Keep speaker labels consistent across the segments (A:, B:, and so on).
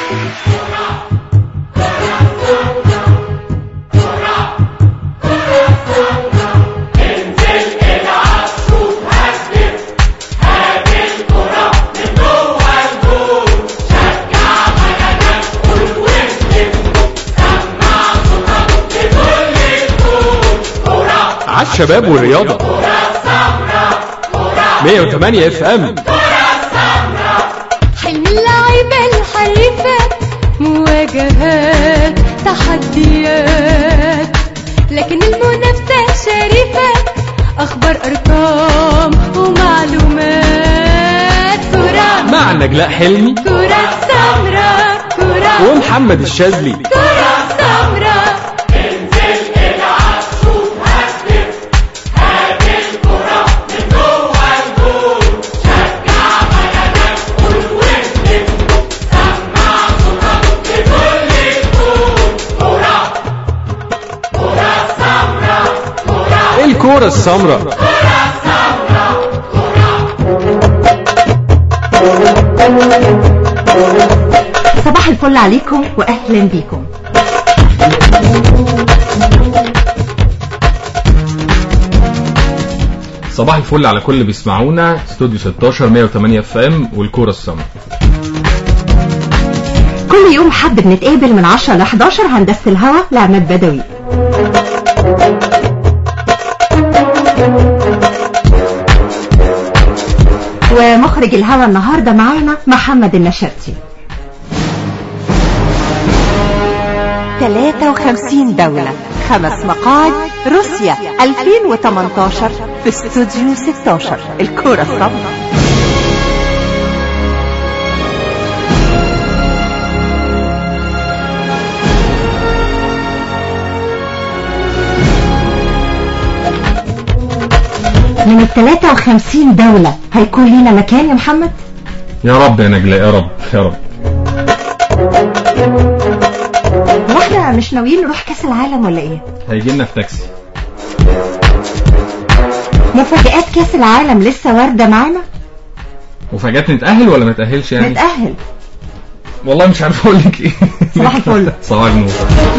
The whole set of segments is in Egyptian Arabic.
A: على الشباب والرياضة 108 اف ام
B: حلم اللعيبة الحريفة مواجهات تحديات لكن المنافسة شريفة أخبار أرقام ومعلومات كرة
A: مع نجلاء حلمي
B: كرة سمراء كرة
A: ومحمد الشاذلي
B: كرة سمراء
A: الكورة السمراء
C: صباح الفل عليكم واهلا بيكم
A: صباح الفل على كل اللي بيسمعونا استوديو 16 108 اف ام والكورة السمراء
C: كل يوم حد بنتقابل من 10 ل 11 هندسة الهوا لعماد بدوي ومخرج الهوا النهارده معانا محمد النشرتي 53 دولة خمس مقاعد روسيا 2018 في استوديو 16 الكرة الصفراء من ال 53 دولة هيكون لينا مكان يا محمد؟
A: يا رب يا نجلاء يا رب يا رب
C: هو احنا مش ناويين نروح كأس العالم ولا ايه؟
A: هيجي لنا في تاكسي
C: مفاجآت كأس العالم لسه واردة معانا؟
A: مفاجأة نتأهل ولا ما نتأهلش يعني
C: نتأهل
A: والله مش عارف اقول لك ايه
C: صباح الفل.
A: صباح النور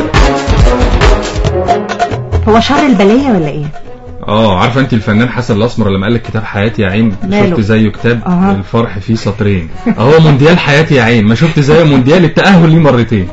C: هو شر البلية ولا ايه؟
A: اه عارفه انت الفنان حسن الاسمر لما قال لك كتاب حياتي يا عين
C: ماله؟
A: شفت زيه كتاب
C: أها.
A: الفرح فيه سطرين اهو مونديال حياتي يا عين ما شفت زيه مونديال التأهل ليه مرتين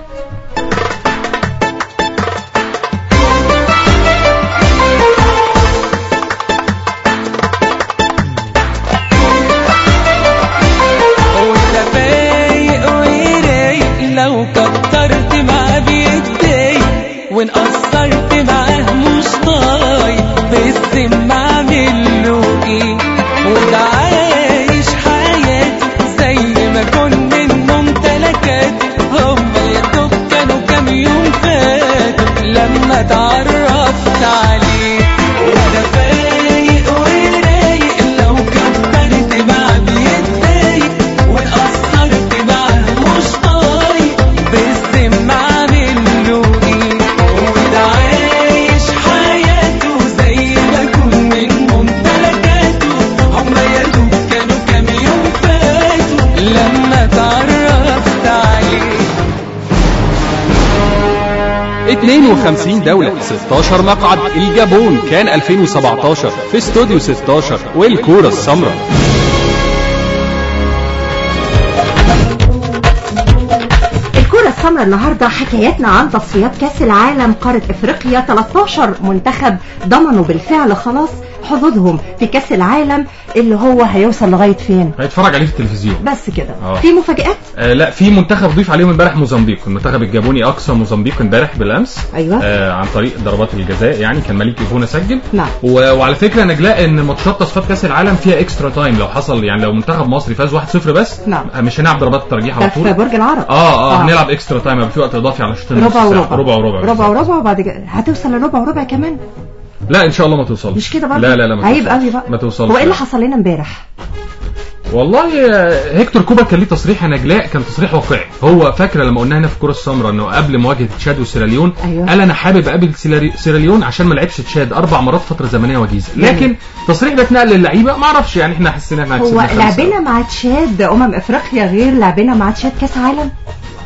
D: وانت فايق ورايق لو كترت معاه بيتضايق وان قصرت معاه مش طايق بالذم اعمل له ايه وده عايش حياته زي ما كن من ممتلكاته هما يا دوب كانوا كام يوم فاتوا لما اتعرفت عليه وده فايق ورايق لو كترت معاه بيتضايق وان قصرت معاه مش طايق بالذم اعمل له ايه وده عايش حياته زي ما كن من ممتلكاته هما يا دوب كانوا كام يوم فاتوا لما اتعرفت عليه
A: 52 دولة 16 مقعد الجابون كان 2017 في استوديو 16 والكورة السمراء
C: الكرة السمراء النهاردة حكايتنا عن تصفيات كأس العالم قارة افريقيا 13 منتخب ضمنوا بالفعل خلاص حظوظهم في كأس العالم اللي هو هيوصل لغاية فين
A: هيتفرج عليه في التلفزيون
C: بس كده
A: آه.
C: في مفاجآت
A: آه لا في منتخب ضيف عليهم امبارح موزمبيق المنتخب الجابوني اقصى موزمبيق امبارح بالامس
C: أيوة.
A: آه عن طريق ضربات الجزاء يعني كان مليك ايفونا سجل
C: نعم.
A: و... وعلى فكره نجلاء ان ماتشات تصفيات كاس العالم فيها اكسترا تايم لو حصل يعني لو منتخب مصري فاز 1-0 بس
C: نعم.
A: آه، مش هنلعب ضربات الترجيح
C: ده
A: على
C: في
A: طول
C: برج العرب
A: اه اه هنلعب اكسترا تايم هيبقى في وقت اضافي على شوط
C: ربع وربع
A: ربع وربع
C: ربع
A: بالظبط.
C: وربع وبعد كده هتوصل لربع وربع كمان
A: لا ان شاء الله ما توصلش
C: مش كده برضه
A: لا لا لا ما
C: عيب
A: توصلش.
C: قوي بقى
A: ما توصلش
C: هو ايه اللي
A: لا.
C: حصل لنا امبارح
A: والله آه، هيكتور كوبا كان ليه تصريح يا نجلاء كان تصريح واقعي هو فاكره لما قلنا هنا في الكره السمراء انه قبل مواجهه تشاد وسيراليون
C: أيوة.
A: قال انا حابب اقابل سيرالي- سيراليون عشان ما لعبش تشاد اربع مرات فتره زمنيه وجيزه لكن تصريح ده اتنقل للعيبه ما اعرفش يعني احنا حسينا احنا
C: هو
A: كسبنا خمسة.
C: لعبنا مع تشاد امم افريقيا غير لعبنا مع تشاد كاس عالم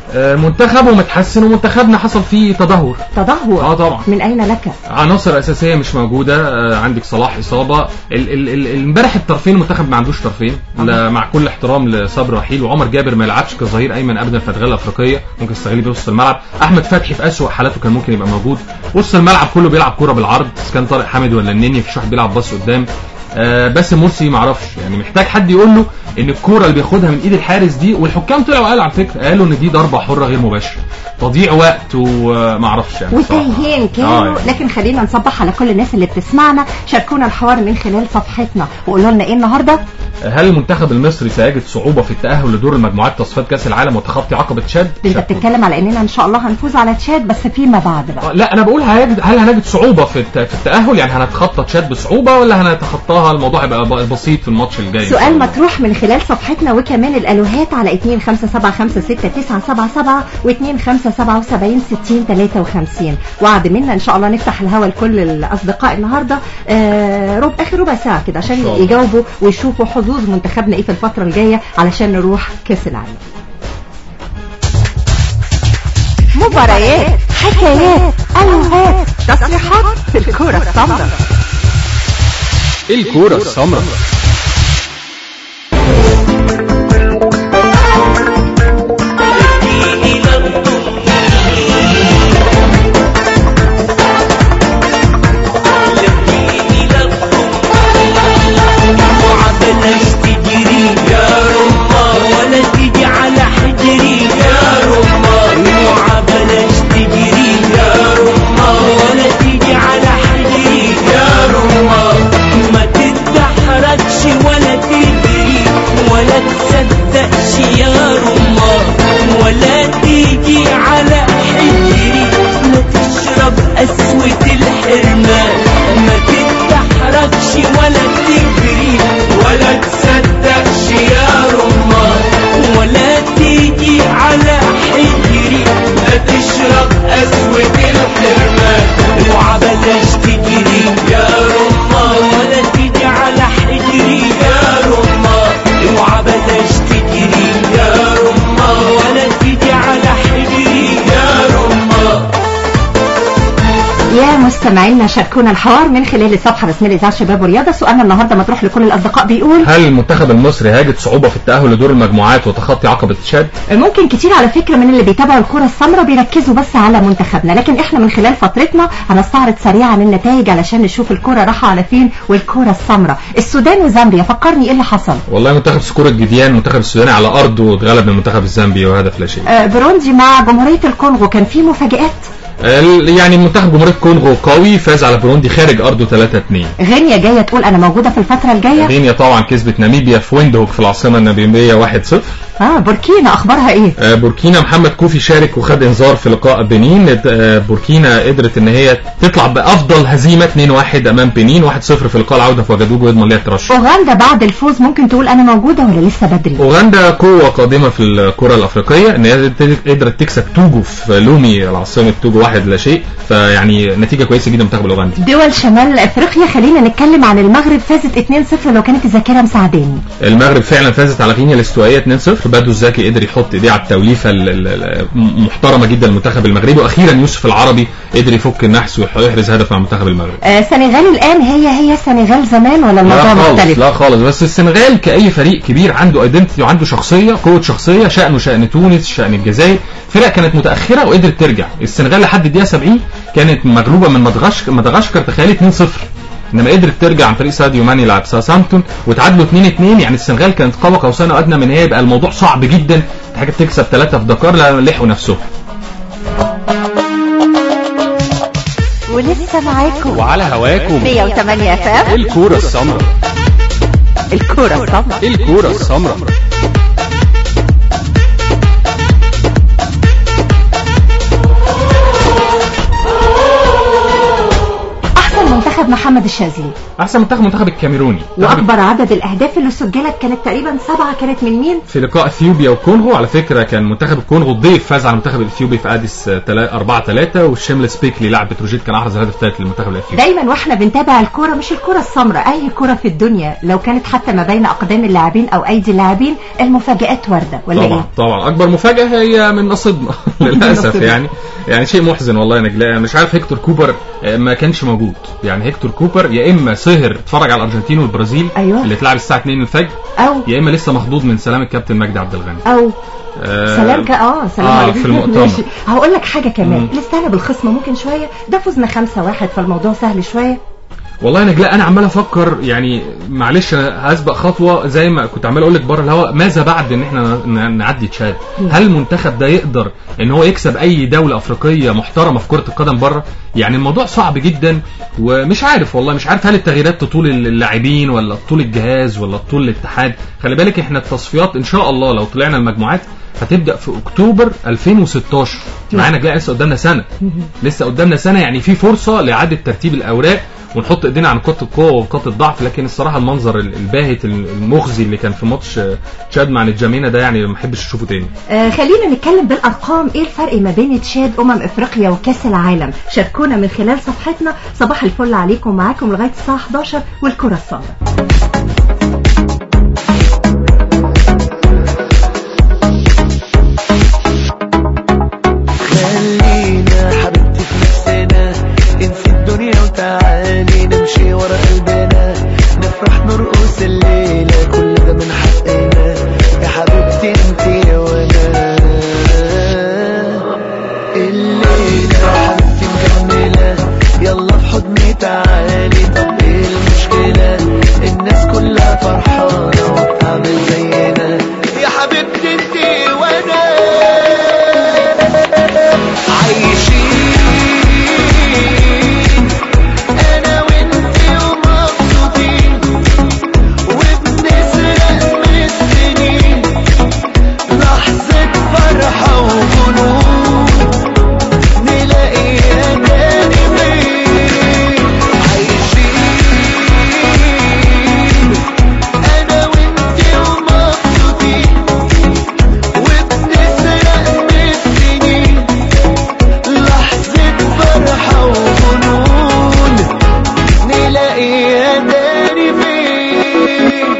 A: آه، منتخبه متحسن ومنتخبنا حصل فيه تدهور
C: تدهور
A: اه طبعا
C: من اين لك
A: عناصر اساسيه مش موجوده آه، عندك صلاح اصابه ال- ال- ال- امبارح الطرفين المنتخب ما عندوش طرفين لا مع كل احترام لصبر رحيل وعمر جابر ما يلعبش كظهير ايمن ابدا في الادغال الافريقيه ممكن يستغل بيه وسط الملعب احمد فتحي في اسوأ حالاته كان ممكن يبقى موجود وسط الملعب كله بيلعب كوره بالعرض إذا كان طارق حامد ولا النني مفيش واحد بيلعب باص قدام آه باسم مرسي ما اعرفش يعني محتاج حد يقول له ان الكوره اللي بياخدها من ايد الحارس دي والحكام طلعوا قالوا على فكره قالوا ان دي ضربه حره غير مباشره تضييع وقت وما اعرفش يعني بصراحة.
C: وتايهين
A: آه
C: كانوا
A: يعني.
C: لكن خلينا نصبح على كل الناس اللي بتسمعنا شاركونا الحوار من خلال صفحتنا وقولوا لنا ايه النهارده
A: هل المنتخب المصري سيجد صعوبة في التأهل لدور المجموعات تصفيات كأس العالم وتخطي عقبة تشاد؟
C: انت بتتكلم على اننا ان شاء الله هنفوز على تشاد بس فيما بعد بقى
A: آه، لا انا بقول هيجد هل هنجد صعوبة في الت- في التأهل يعني هنتخطى تشاد بصعوبة ولا هنتخطاها الموضوع هيبقى ب- بسيط في الماتش الجاي إن شاء
C: سؤال
A: الله.
C: مطروح من خلال صفحتنا وكمان الالوهات على 2 5 7 5 6 9 7 7 و2 5 77 60 53 وعد منا ان شاء الله نفتح الهوا لكل الاصدقاء النهارده آه ربع اخر ربع ساعه كده عشان
A: إن شاء الله.
C: يجاوبوا ويشوفوا حظوظ منتخبنا ايه في الفتره الجايه علشان نروح كاس العالم مباريات حكايات الوهات تصريحات في الكره السمراء
A: الكورة السمراء
D: بلاش تجري يا رمان ولا تيجي على حجري يا رمان اوعى بلاش تجري يا رمان ولا تيجي على حجري يا رمان ما تتدحرجش ولا تجري ولا تصدقش يا رمان ولا تيجي على حجري لا تشرب قسوة الحرمان ما تتدحرجش ولا تجري ولا تصدقش يا رمان ولا تيجي على حجري لا تشرب قسوة الحرمان اوعى بلاش تجري يا رمان ولا تيجي على حجري يا رمان اوعى بلاش تجري يا رمان ولا تيجي على حجري يا رمان
C: يا مستمعينا شاركونا الحوار من خلال الصفحه الرسميه لاذاعه شباب ورياضه سؤالنا النهارده مطروح لكل الاصدقاء بيقول
A: هل المنتخب المصري هيجد صعوبة في التأهل لدور المجموعات وتخطي عقبة تشاد؟
C: ممكن كتير على فكره من اللي بيتابعوا الكره السمراء بيركزوا بس على منتخبنا لكن احنا من خلال فترتنا هنستعرض سريعا النتائج علشان نشوف الكره رايحه على فين والكره السمراء السودان وزامبيا فكرني ايه اللي حصل
A: والله منتخب سكور الجديان المنتخب السوداني على أرضه اتغلب من المنتخب الزامبي وهدف لا شيء.
C: آه، بروندي مع جمهوريه الكونغو كان في مفاجات
A: ال- يعني منتخب جمهورية كونغو قوي فاز على بروندي خارج أرضه 3-2.
C: غينيا جايه تقول انا موجوده في الفتره الجايه
A: غينيا طبعا كسبت ناميبيا في ويندهوك في العاصمة الناميبية 1-0.
C: اه بوركينا اخبارها ايه
A: آه، بوركينا محمد كوفي شارك وخد انذار في لقاء بنين آه، بوركينا قدرت ان هي تطلع بافضل هزيمه 2-1 امام بنين 1-0 في لقاء العوده في وجدوجو ويضمن ليها الترشح
C: اوغندا بعد الفوز ممكن تقول انا موجوده ولا لسه بدري
A: اوغندا قوه قادمه في الكره الافريقيه ان هي قدرت تكسب توجو في لومي العاصمه توجو واحد لا شيء فيعني نتيجه كويسه جدا المنتخب الاوغندي
C: دول شمال افريقيا خلينا نتكلم عن المغرب فازت 2-0 لو كانت الذاكره مساعداني
A: المغرب فعلا فازت على غينيا الاستوائيه 2-0 بدو الزكي قدر يحط ايديه على التوليفه ال- ال- المحترمه جدا المنتخب المغربي واخيرا يوسف العربي قدر يفك النحس ويحرز هدف مع المنتخب المغربي
C: آه سنغال الان هي هي سنغال زمان ولا الموضوع
A: لا خالص
C: مختلف
A: لا خالص بس السنغال كأي فريق كبير عنده ايدنتيتي وعنده شخصية قوة شخصية شأنه شأن تونس شأن الجزائر فرق كانت متأخرة وقدرت ترجع السنغال لحد الدقيقة 70 كانت مغلوبة من مدغشقر مدغشقر تخيلي 2-0 انما قدرت ترجع عن طريق ساديو ماني لعب ساوثهامبتون وتعادلوا 2 2 يعني السنغال كانت قاب قوسين او ادنى من هي يبقى الموضوع صعب جدا حاجه تكسب ثلاثه في دكار لا لحقوا نفسهم
C: ولسه معاكم
A: وعلى هواكم
C: 108 اف ام
A: الكوره السمراء
C: الكوره السمراء
A: الكوره السمراء
C: احسن منتخب محمد محمد الشاذلي
A: احسن منتخب منتخب الكاميروني
C: واكبر عدد الاهداف اللي سجلت كانت تقريبا سبعه كانت من مين
A: في لقاء اثيوبيا والكونغو على فكره كان منتخب الكونغو الضيف فاز على المنتخب الاثيوبي في اديس 4 3 والشمل سبيكلي لاعب بتروجيت كان احرز الهدف الثالث للمنتخب الاثيوبي
C: دايما واحنا بنتابع الكوره مش الكوره السمراء اي كوره في الدنيا لو كانت حتى ما بين اقدام اللاعبين او ايدي اللاعبين المفاجات وارده ولا
A: طبعا
C: ايه
A: طبعا اكبر مفاجاه هي من نصيبنا للاسف
C: نصيبنا.
A: يعني يعني شيء محزن والله يا نجلاء أنا مش عارف هيكتور كوبر آه، ما كانش موجود يعني هيكتور كوبر يا اما سهر اتفرج على الارجنتين والبرازيل
C: أيوة.
A: اللي اتلعب الساعه 2 الفجر
C: او
A: يا اما لسه مخضوض من سلام الكابتن مجدي عبد الغني
C: او
A: آه،
C: سلام ك... اه سلام
A: آه،
C: عليكم.
A: في المؤتمر.
C: ماشي. هقول لك حاجه كمان
A: مم.
C: لسه بالخصم ممكن شويه ده فزنا خمسة واحد فالموضوع سهل شويه
A: والله يا نجلاء انا عمال افكر يعني معلش انا هسبق خطوه زي ما كنت عمال اقول لك بره الهواء ماذا بعد ان احنا ن- نعدي تشاد هل المنتخب ده يقدر ان هو يكسب اي دوله افريقيه محترمه في كره القدم بره يعني الموضوع صعب جدا ومش عارف والله مش عارف هل التغييرات تطول اللاعبين ولا تطول الجهاز ولا تطول الاتحاد خلي بالك احنا التصفيات ان شاء الله لو طلعنا المجموعات هتبدا في اكتوبر 2016 معانا نجلاء لسه قدامنا سنه لسه قدامنا سنه يعني في فرصه لاعاده ترتيب الاوراق ونحط ايدينا على نقاط القوه ونقاط الضعف لكن الصراحه المنظر ال- الباهت المخزي اللي كان في ماتش آه، تشاد مع نجامينا ده يعني ما احبش اشوفه تاني
C: آه خلينا نتكلم بالارقام ايه الفرق ما بين تشاد امم افريقيا وكاس العالم شاركونا من خلال صفحتنا صباح الفل عليكم معاكم لغايه الساعه 11 والكره السمراء
D: خلينا حبيبتي في نفسنا انسي الدنيا وتعالي نمشي ورا قلبنا نفرح نرقص الليلة كل ده من حقنا يا حبيبتي انتي وانا الليلة حبيبتي مكملة يلا في حضني تعالي طب ايه المشكلة الناس كلها فرحانة وبتعمل زينا يا حبيبتي انتي وانا عايشين انا وانتي ومبسوطين وبنسرق من السنين لحظة فرحة وجنون نلاقيها تاني فين عايشين انا وانتي ومبسوطين وبنسرق من السنين لحظة فرحة وجنون نلاقيها تاني فين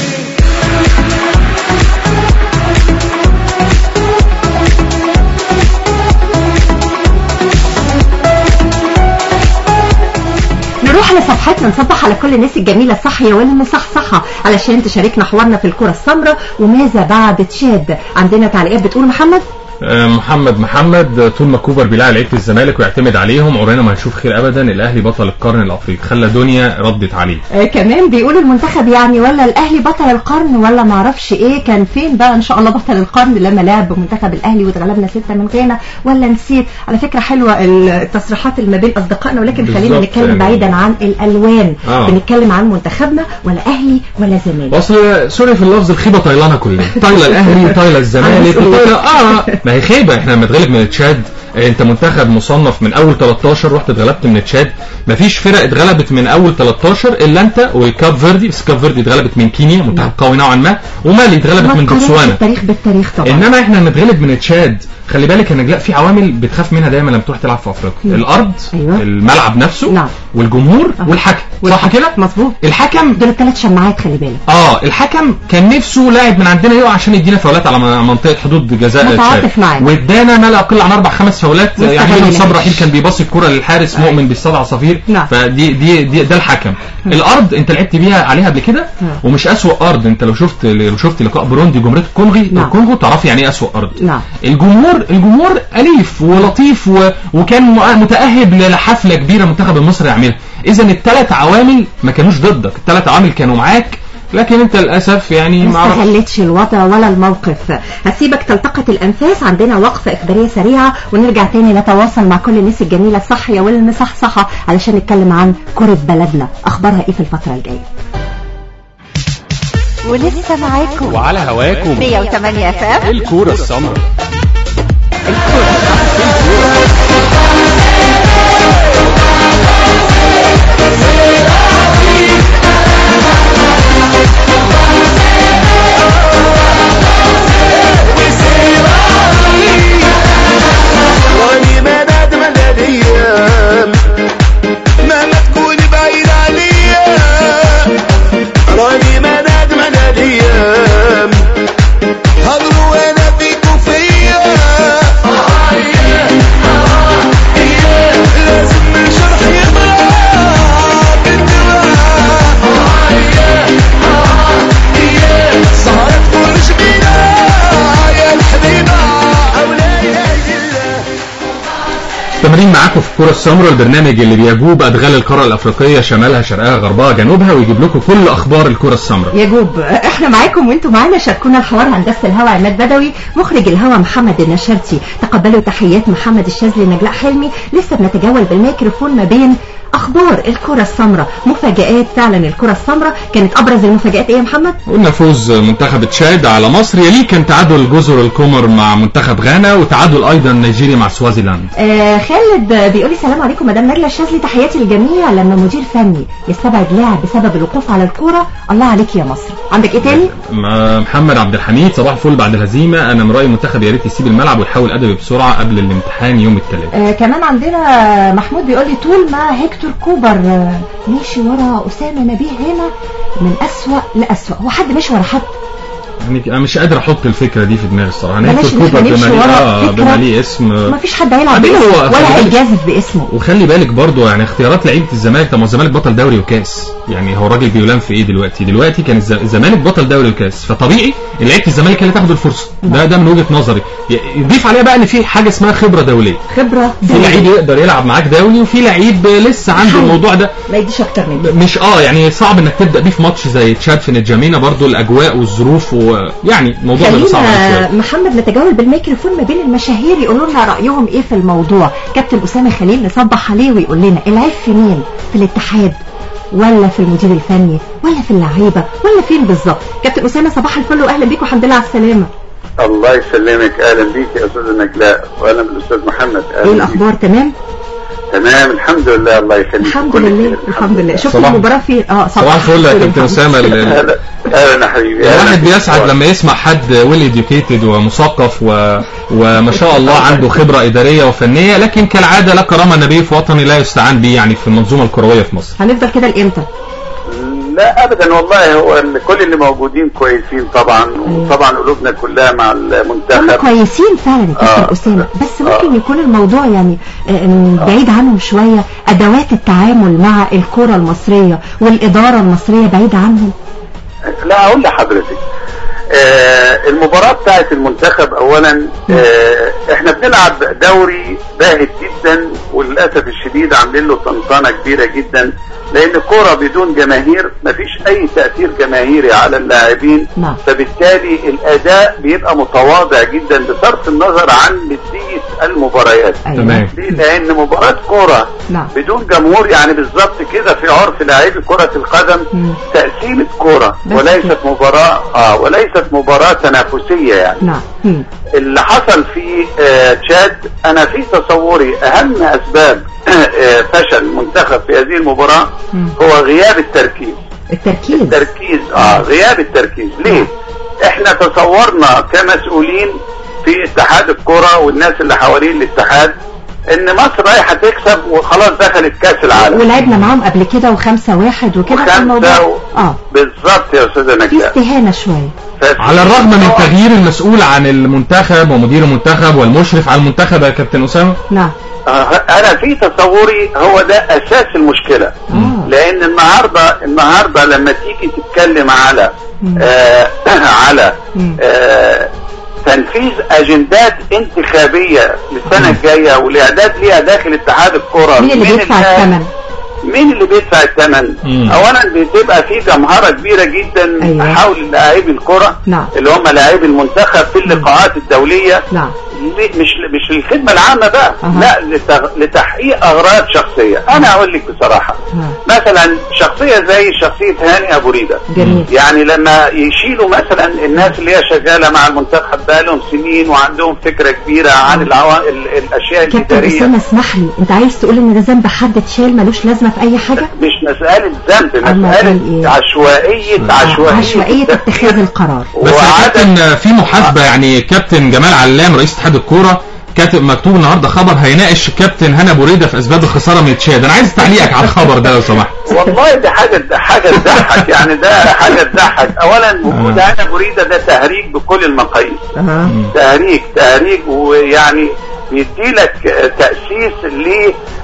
C: نروح لصفحتنا نصبح على كل الناس الجميله الصحيه والمصحصحه علشان تشاركنا حوارنا في الكره السمراء وماذا بعد تشاد عندنا تعليقات بتقول محمد
A: آه، محمد محمد طول ما كوبر بيلاعب لعيبه الزمالك ويعتمد عليهم عمرنا ما هنشوف خير ابدا الاهلي بطل القرن الافريقي خلى دنيا ردت عليه
C: آه كمان بيقول المنتخب يعني ولا الاهلي بطل القرن ولا معرفش ايه كان فين بقى ان شاء الله بطل القرن لما لعب منتخب الاهلي واتغلبنا ستة من غانا ولا نسيت على فكره حلوه التصريحات اللي ما بين اصدقائنا ولكن خلينا
A: بالظبط
C: نتكلم
A: يعني.
C: بعيدا عن الالوان
A: آه.
C: بنتكلم عن منتخبنا ولا اهلي ولا زمالك
A: اصل سوري في اللفظ الخيبه طايلانا كلنا طايله الاهلي طايله الزمالك
C: عن
A: طايله اه ما هي خيبه احنا لما اتغلب من تشاد آه، انت منتخب مصنف من اول 13 رحت اتغلبت من تشاد مفيش فرق اتغلبت من اول 13 الا انت وكاب فيردي بس كاب فيردي اتغلبت من كينيا منتخب قوي نوعا ما ومالي اتغلبت
C: ما
A: من
C: تقارنش
A: بوتسوانا
C: التاريخ بالتاريخ طبعا
A: انما احنا نتغلب من تشاد خلي بالك يا نجلاء في عوامل بتخاف منها دايما لما تروح تلعب في افريقيا
C: مم.
A: الارض
C: أيوة.
A: الملعب نفسه
C: نعم.
A: والجمهور
C: آه.
A: والحكم صح كده
C: مظبوط
A: الحكم
C: دول الثلاث شماعات خلي بالك
A: اه الحكم كان نفسه لاعب من عندنا يقع عشان يدينا فاولات على م- منطقه حدود جزاء
C: متعاطف
A: تشاد.
C: معانا.
A: وادانا ما لا يقل عن اربع خمس فاولات يعني
C: واستغلنا.
A: منهم صبري رحيل كان بيباصي الكره للحارس مؤمن بيصطاد عصافير
C: نعم.
A: فدي دي, دي ده الحكم الارض انت لعبت بيها عليها قبل كده
C: نعم.
A: ومش اسوء ارض انت لو شفت لو شفت لقاء بروندي جمهوريه الكونغي
C: نعم.
A: الكونغو تعرفي يعني ايه اسوء ارض
C: نعم.
A: الجمهور الجمهور اليف ولطيف و... وكان م- متاهب لحفله كبيره المنتخب المصري يعملها اذا الثلاث عوامل ما كانوش ضدك الثلاث عوامل كانوا معاك لكن انت للاسف يعني
C: ما
A: ما عرفت
C: استغلتش الوضع ولا الموقف هسيبك تلتقط الانفاس عندنا وقفه اخباريه سريعه ونرجع تاني نتواصل مع كل الناس الجميله الصحيه والمصحصحه علشان نتكلم عن كره بلدنا اخبارها ايه في الفتره الجايه ولسه معاكم
E: وعلى هواكم
C: 108 اف ام
E: الكورة السمراء
B: الكرة
A: مستمرين معاكم في الكرة السمراء البرنامج اللي بيجوب أدغال القارة الأفريقية شمالها شرقها غربها جنوبها ويجيب لكم كل أخبار الكرة السمراء
C: يجوب احنا معاكم وانتم معانا شاركونا الحوار هندسه الهواء عماد بدوي مخرج الهواء محمد النشرتي تقبلوا تحيات محمد الشاذلي نجلاء حلمي لسه بنتجول بالميكروفون ما بين اخبار الكره السمراء مفاجات فعلا الكره السمراء كانت ابرز المفاجات ايه يا محمد
A: قلنا فوز منتخب تشاد على مصر يليه كان تعادل جزر القمر مع منتخب غانا وتعادل أيضا نيجيريا مع سوازيلاند
C: آه خالد بيقول لي سلام عليكم مدام نجلة الشاذلي تحياتي للجميع لما مدير فني يستبعد لاعب بسبب الوقوف على الكوره الله عليك يا مصر عندك ايه تاني
A: مع محمد عبد الحميد صباح الفل بعد الهزيمة أنا من رأيي المنتخب يا ريت يسيب الملعب ويحاول أدبي بسرعة قبل الامتحان يوم الثلاث
C: آه كمان عندنا محمود بيقول لي طول ما هيكتور كوبر آه ماشي ورا أسامة نبيه هنا من أسوأ لأسوأ هو حد ماشي ورا حد
A: يعني أنا مش قادر أحط الفكرة دي في دماغي الصراحة أنا
C: بلاش
A: هيكتور
C: إن إحنا
A: كوبر
C: نمشي
A: بما ليه
C: ورا
A: آه
C: فكرة.
A: بما ليه اسم
C: ما فيش حد هيلعب
A: بعدين
C: باسمه
A: هو
C: ولا
A: خلي بالك-
C: هيجازف باسمه
A: وخلي بالك برضو يعني اختيارات لعيبه الزمالك طب ما الزمالك بطل دوري وكاس يعني هو الراجل بيلام في ايه دلوقتي دلوقتي كان الز- الزمالك بطل دوري وكاس فطبيعي ان لعيبه الزمالك هي اللي تاخد الفرصه ده ده من وجهه نظري ي- يضيف عليها بقى ان في حاجه اسمها خبره دوليه
C: خبرة
A: في
C: دولية.
A: لعيب يقدر يلعب معاك دولي وفي لعيب لسه عنده
C: حلو.
A: الموضوع ده
C: ما يديش أكتر من كده
A: مش اه يعني صعب انك تبدا بيه في ماتش زي تشاد في نجامينا برضو الاجواء والظروف ويعني الموضوع ده صعب
C: خلينا
A: شويه
C: محمد نتجول بالميكروفون ما بين المشاهير يقولوا لنا رأيهم ايه في الموضوع كابتن أسامة خليل نصبح عليه ويقول لنا العيب في مين في الاتحاد ولا في المدير الفني ولا في اللعيبة ولا فين بالظبط كابتن أسامة صباح الفل وأهلا بيك والحمد لله على السلامة
E: الله يسلمك اهلا بيك يا استاذ نجلاء واهلا بالاستاذ محمد
C: ايه
E: اهلا بيك
C: الأخبار تمام
E: تمام الحمد لله الله يخليك
C: الحمد
E: كل
C: لله
E: خير.
C: الحمد لله شفت
A: صباح-
C: المباراة في اه
A: صباح الفل يا كابتن اسامه ال- ال-
E: اهلا اهلا يا حبيبي أهلاً
A: الواحد
E: بيك.
A: بيسعد لما يسمع حد ويل اديوكيتد ومثقف و... وما شاء الله عنده خبره اداريه وفنيه لكن كالعاده لا كرامه نبي في وطني لا يستعان به يعني في المنظومه الكرويه في مصر
C: هنفضل كده لامتى
E: لا ابدا والله هو ال- كل اللي موجودين كويسين طبعا وطبعا قلوبنا كلها مع
C: هم
E: المنتخب
C: كويسين فعلا يا كابتن
E: آه.
C: أسامة بس
E: آه.
C: ممكن يكون الموضوع يعني آه، بعيد عنهم شوية أدوات التعامل مع الكرة المصرية والإدارة المصرية بعيدة عنهم
E: لا اقول لحضرتك آه المباراة بتاعت المنتخب اولا آه احنا بنلعب دوري باهت جدا وللاسف الشديد عاملين له طنطنة كبيرة جدا لان كرة بدون جماهير مفيش اي تأثير جماهيري على اللاعبين
C: نعم.
E: فبالتالي الاداء بيبقى متواضع جدا بصرف النظر عن ندية المباريات
C: أيوة.
A: تمام.
E: ليه؟ لان مباراة كرة
C: نعم.
E: بدون جمهور يعني بالظبط كده في عرف لاعبي كرة القدم
C: مم.
E: تقسيمة كرة
C: بس
E: وليست
C: كده.
E: مباراة اه وليست مباراة تنافسية يعني
C: نعم مم.
E: اللي حصل في آه تشاد انا في تصوري اهم اسباب آه فشل المنتخب في هذه المباراة
C: مم.
E: هو غياب التركيز
C: التركيز
E: التركيز اه غياب التركيز ليه احنا تصورنا كمسؤولين في اتحاد الكرة والناس اللي حوالين الاتحاد ان مصر رايحة تكسب وخلاص دخلت كاس العالم
C: ولعبنا معاهم قبل كده وخمسة واحد وكده
E: وخمسة
C: الموضوع
E: و-
C: اه
E: بالظبط يا استاذة
C: في
E: نجلاء
C: استهانة شوية
E: ففي-
A: على الرغم من تغيير المسؤول عن المنتخب ومدير المنتخب والمشرف على المنتخب يا كابتن اسامه
C: نعم
E: آه، انا في تصوري هو ده اساس المشكلة
C: آه.
E: لان النهاردة النهاردة لما تيجي تتكلم على آه على
C: مم.
E: آه تنفيذ اجندات انتخابية للسنة الجاية والاعداد ليها داخل اتحاد الكرة
C: مين اللي
E: من
C: بيدفع
E: الآن-
C: الثمن
E: مين اللي بيدفع الثمن
A: مم.
E: اولا بتبقى في جمهرة كبيرة جدا
C: أيوة.
E: حول لاعبي الكرة
C: نعم.
E: اللي هم لاعبي المنتخب في اللقاءات الدولية
C: نعم
E: ليه- مش مش للخدمة العامة بقى
C: أها.
E: لا لتغ- لتحقيق أغراض شخصية أنا أقول لك بصراحة
C: أها.
E: مثلا شخصية زي شخصية هاني أبو ريدة
C: جميل
E: يعني لما يشيلوا مثلا الناس اللي هي شغالة مع المنتخب بقالهم سنين وعندهم فكرة كبيرة عن العوا... ال- الأشياء
C: كابتن
E: الإدارية
C: أسامة اسمح لي انت عايز تقول ان ده ذنب حد اتشال ملوش لازمة في اي حاجة
E: مش مسألة ذنب
C: أما
E: مسألة
C: قال إيه؟
E: عشوائية عشوائية
C: عشوائية
E: التفكير.
C: اتخاذ القرار
A: بس يا
E: وعدم
A: كابتن في محاسبه يعني كابتن جمال علام رئيس اتحاد الكوره كاتب مكتوب النهارده خبر هيناقش كابتن هنا بوريده في اسباب الخساره من تشاد انا عايز تعليقك على الخبر ده لو سمحت
E: والله دي حاجة حاجة تضحك يعني ده حاجة تضحك أولا وجود أنا بريدة ده تهريج بكل المقاييس
C: أها.
E: تهريج تهريج ويعني بيديلك تأسيس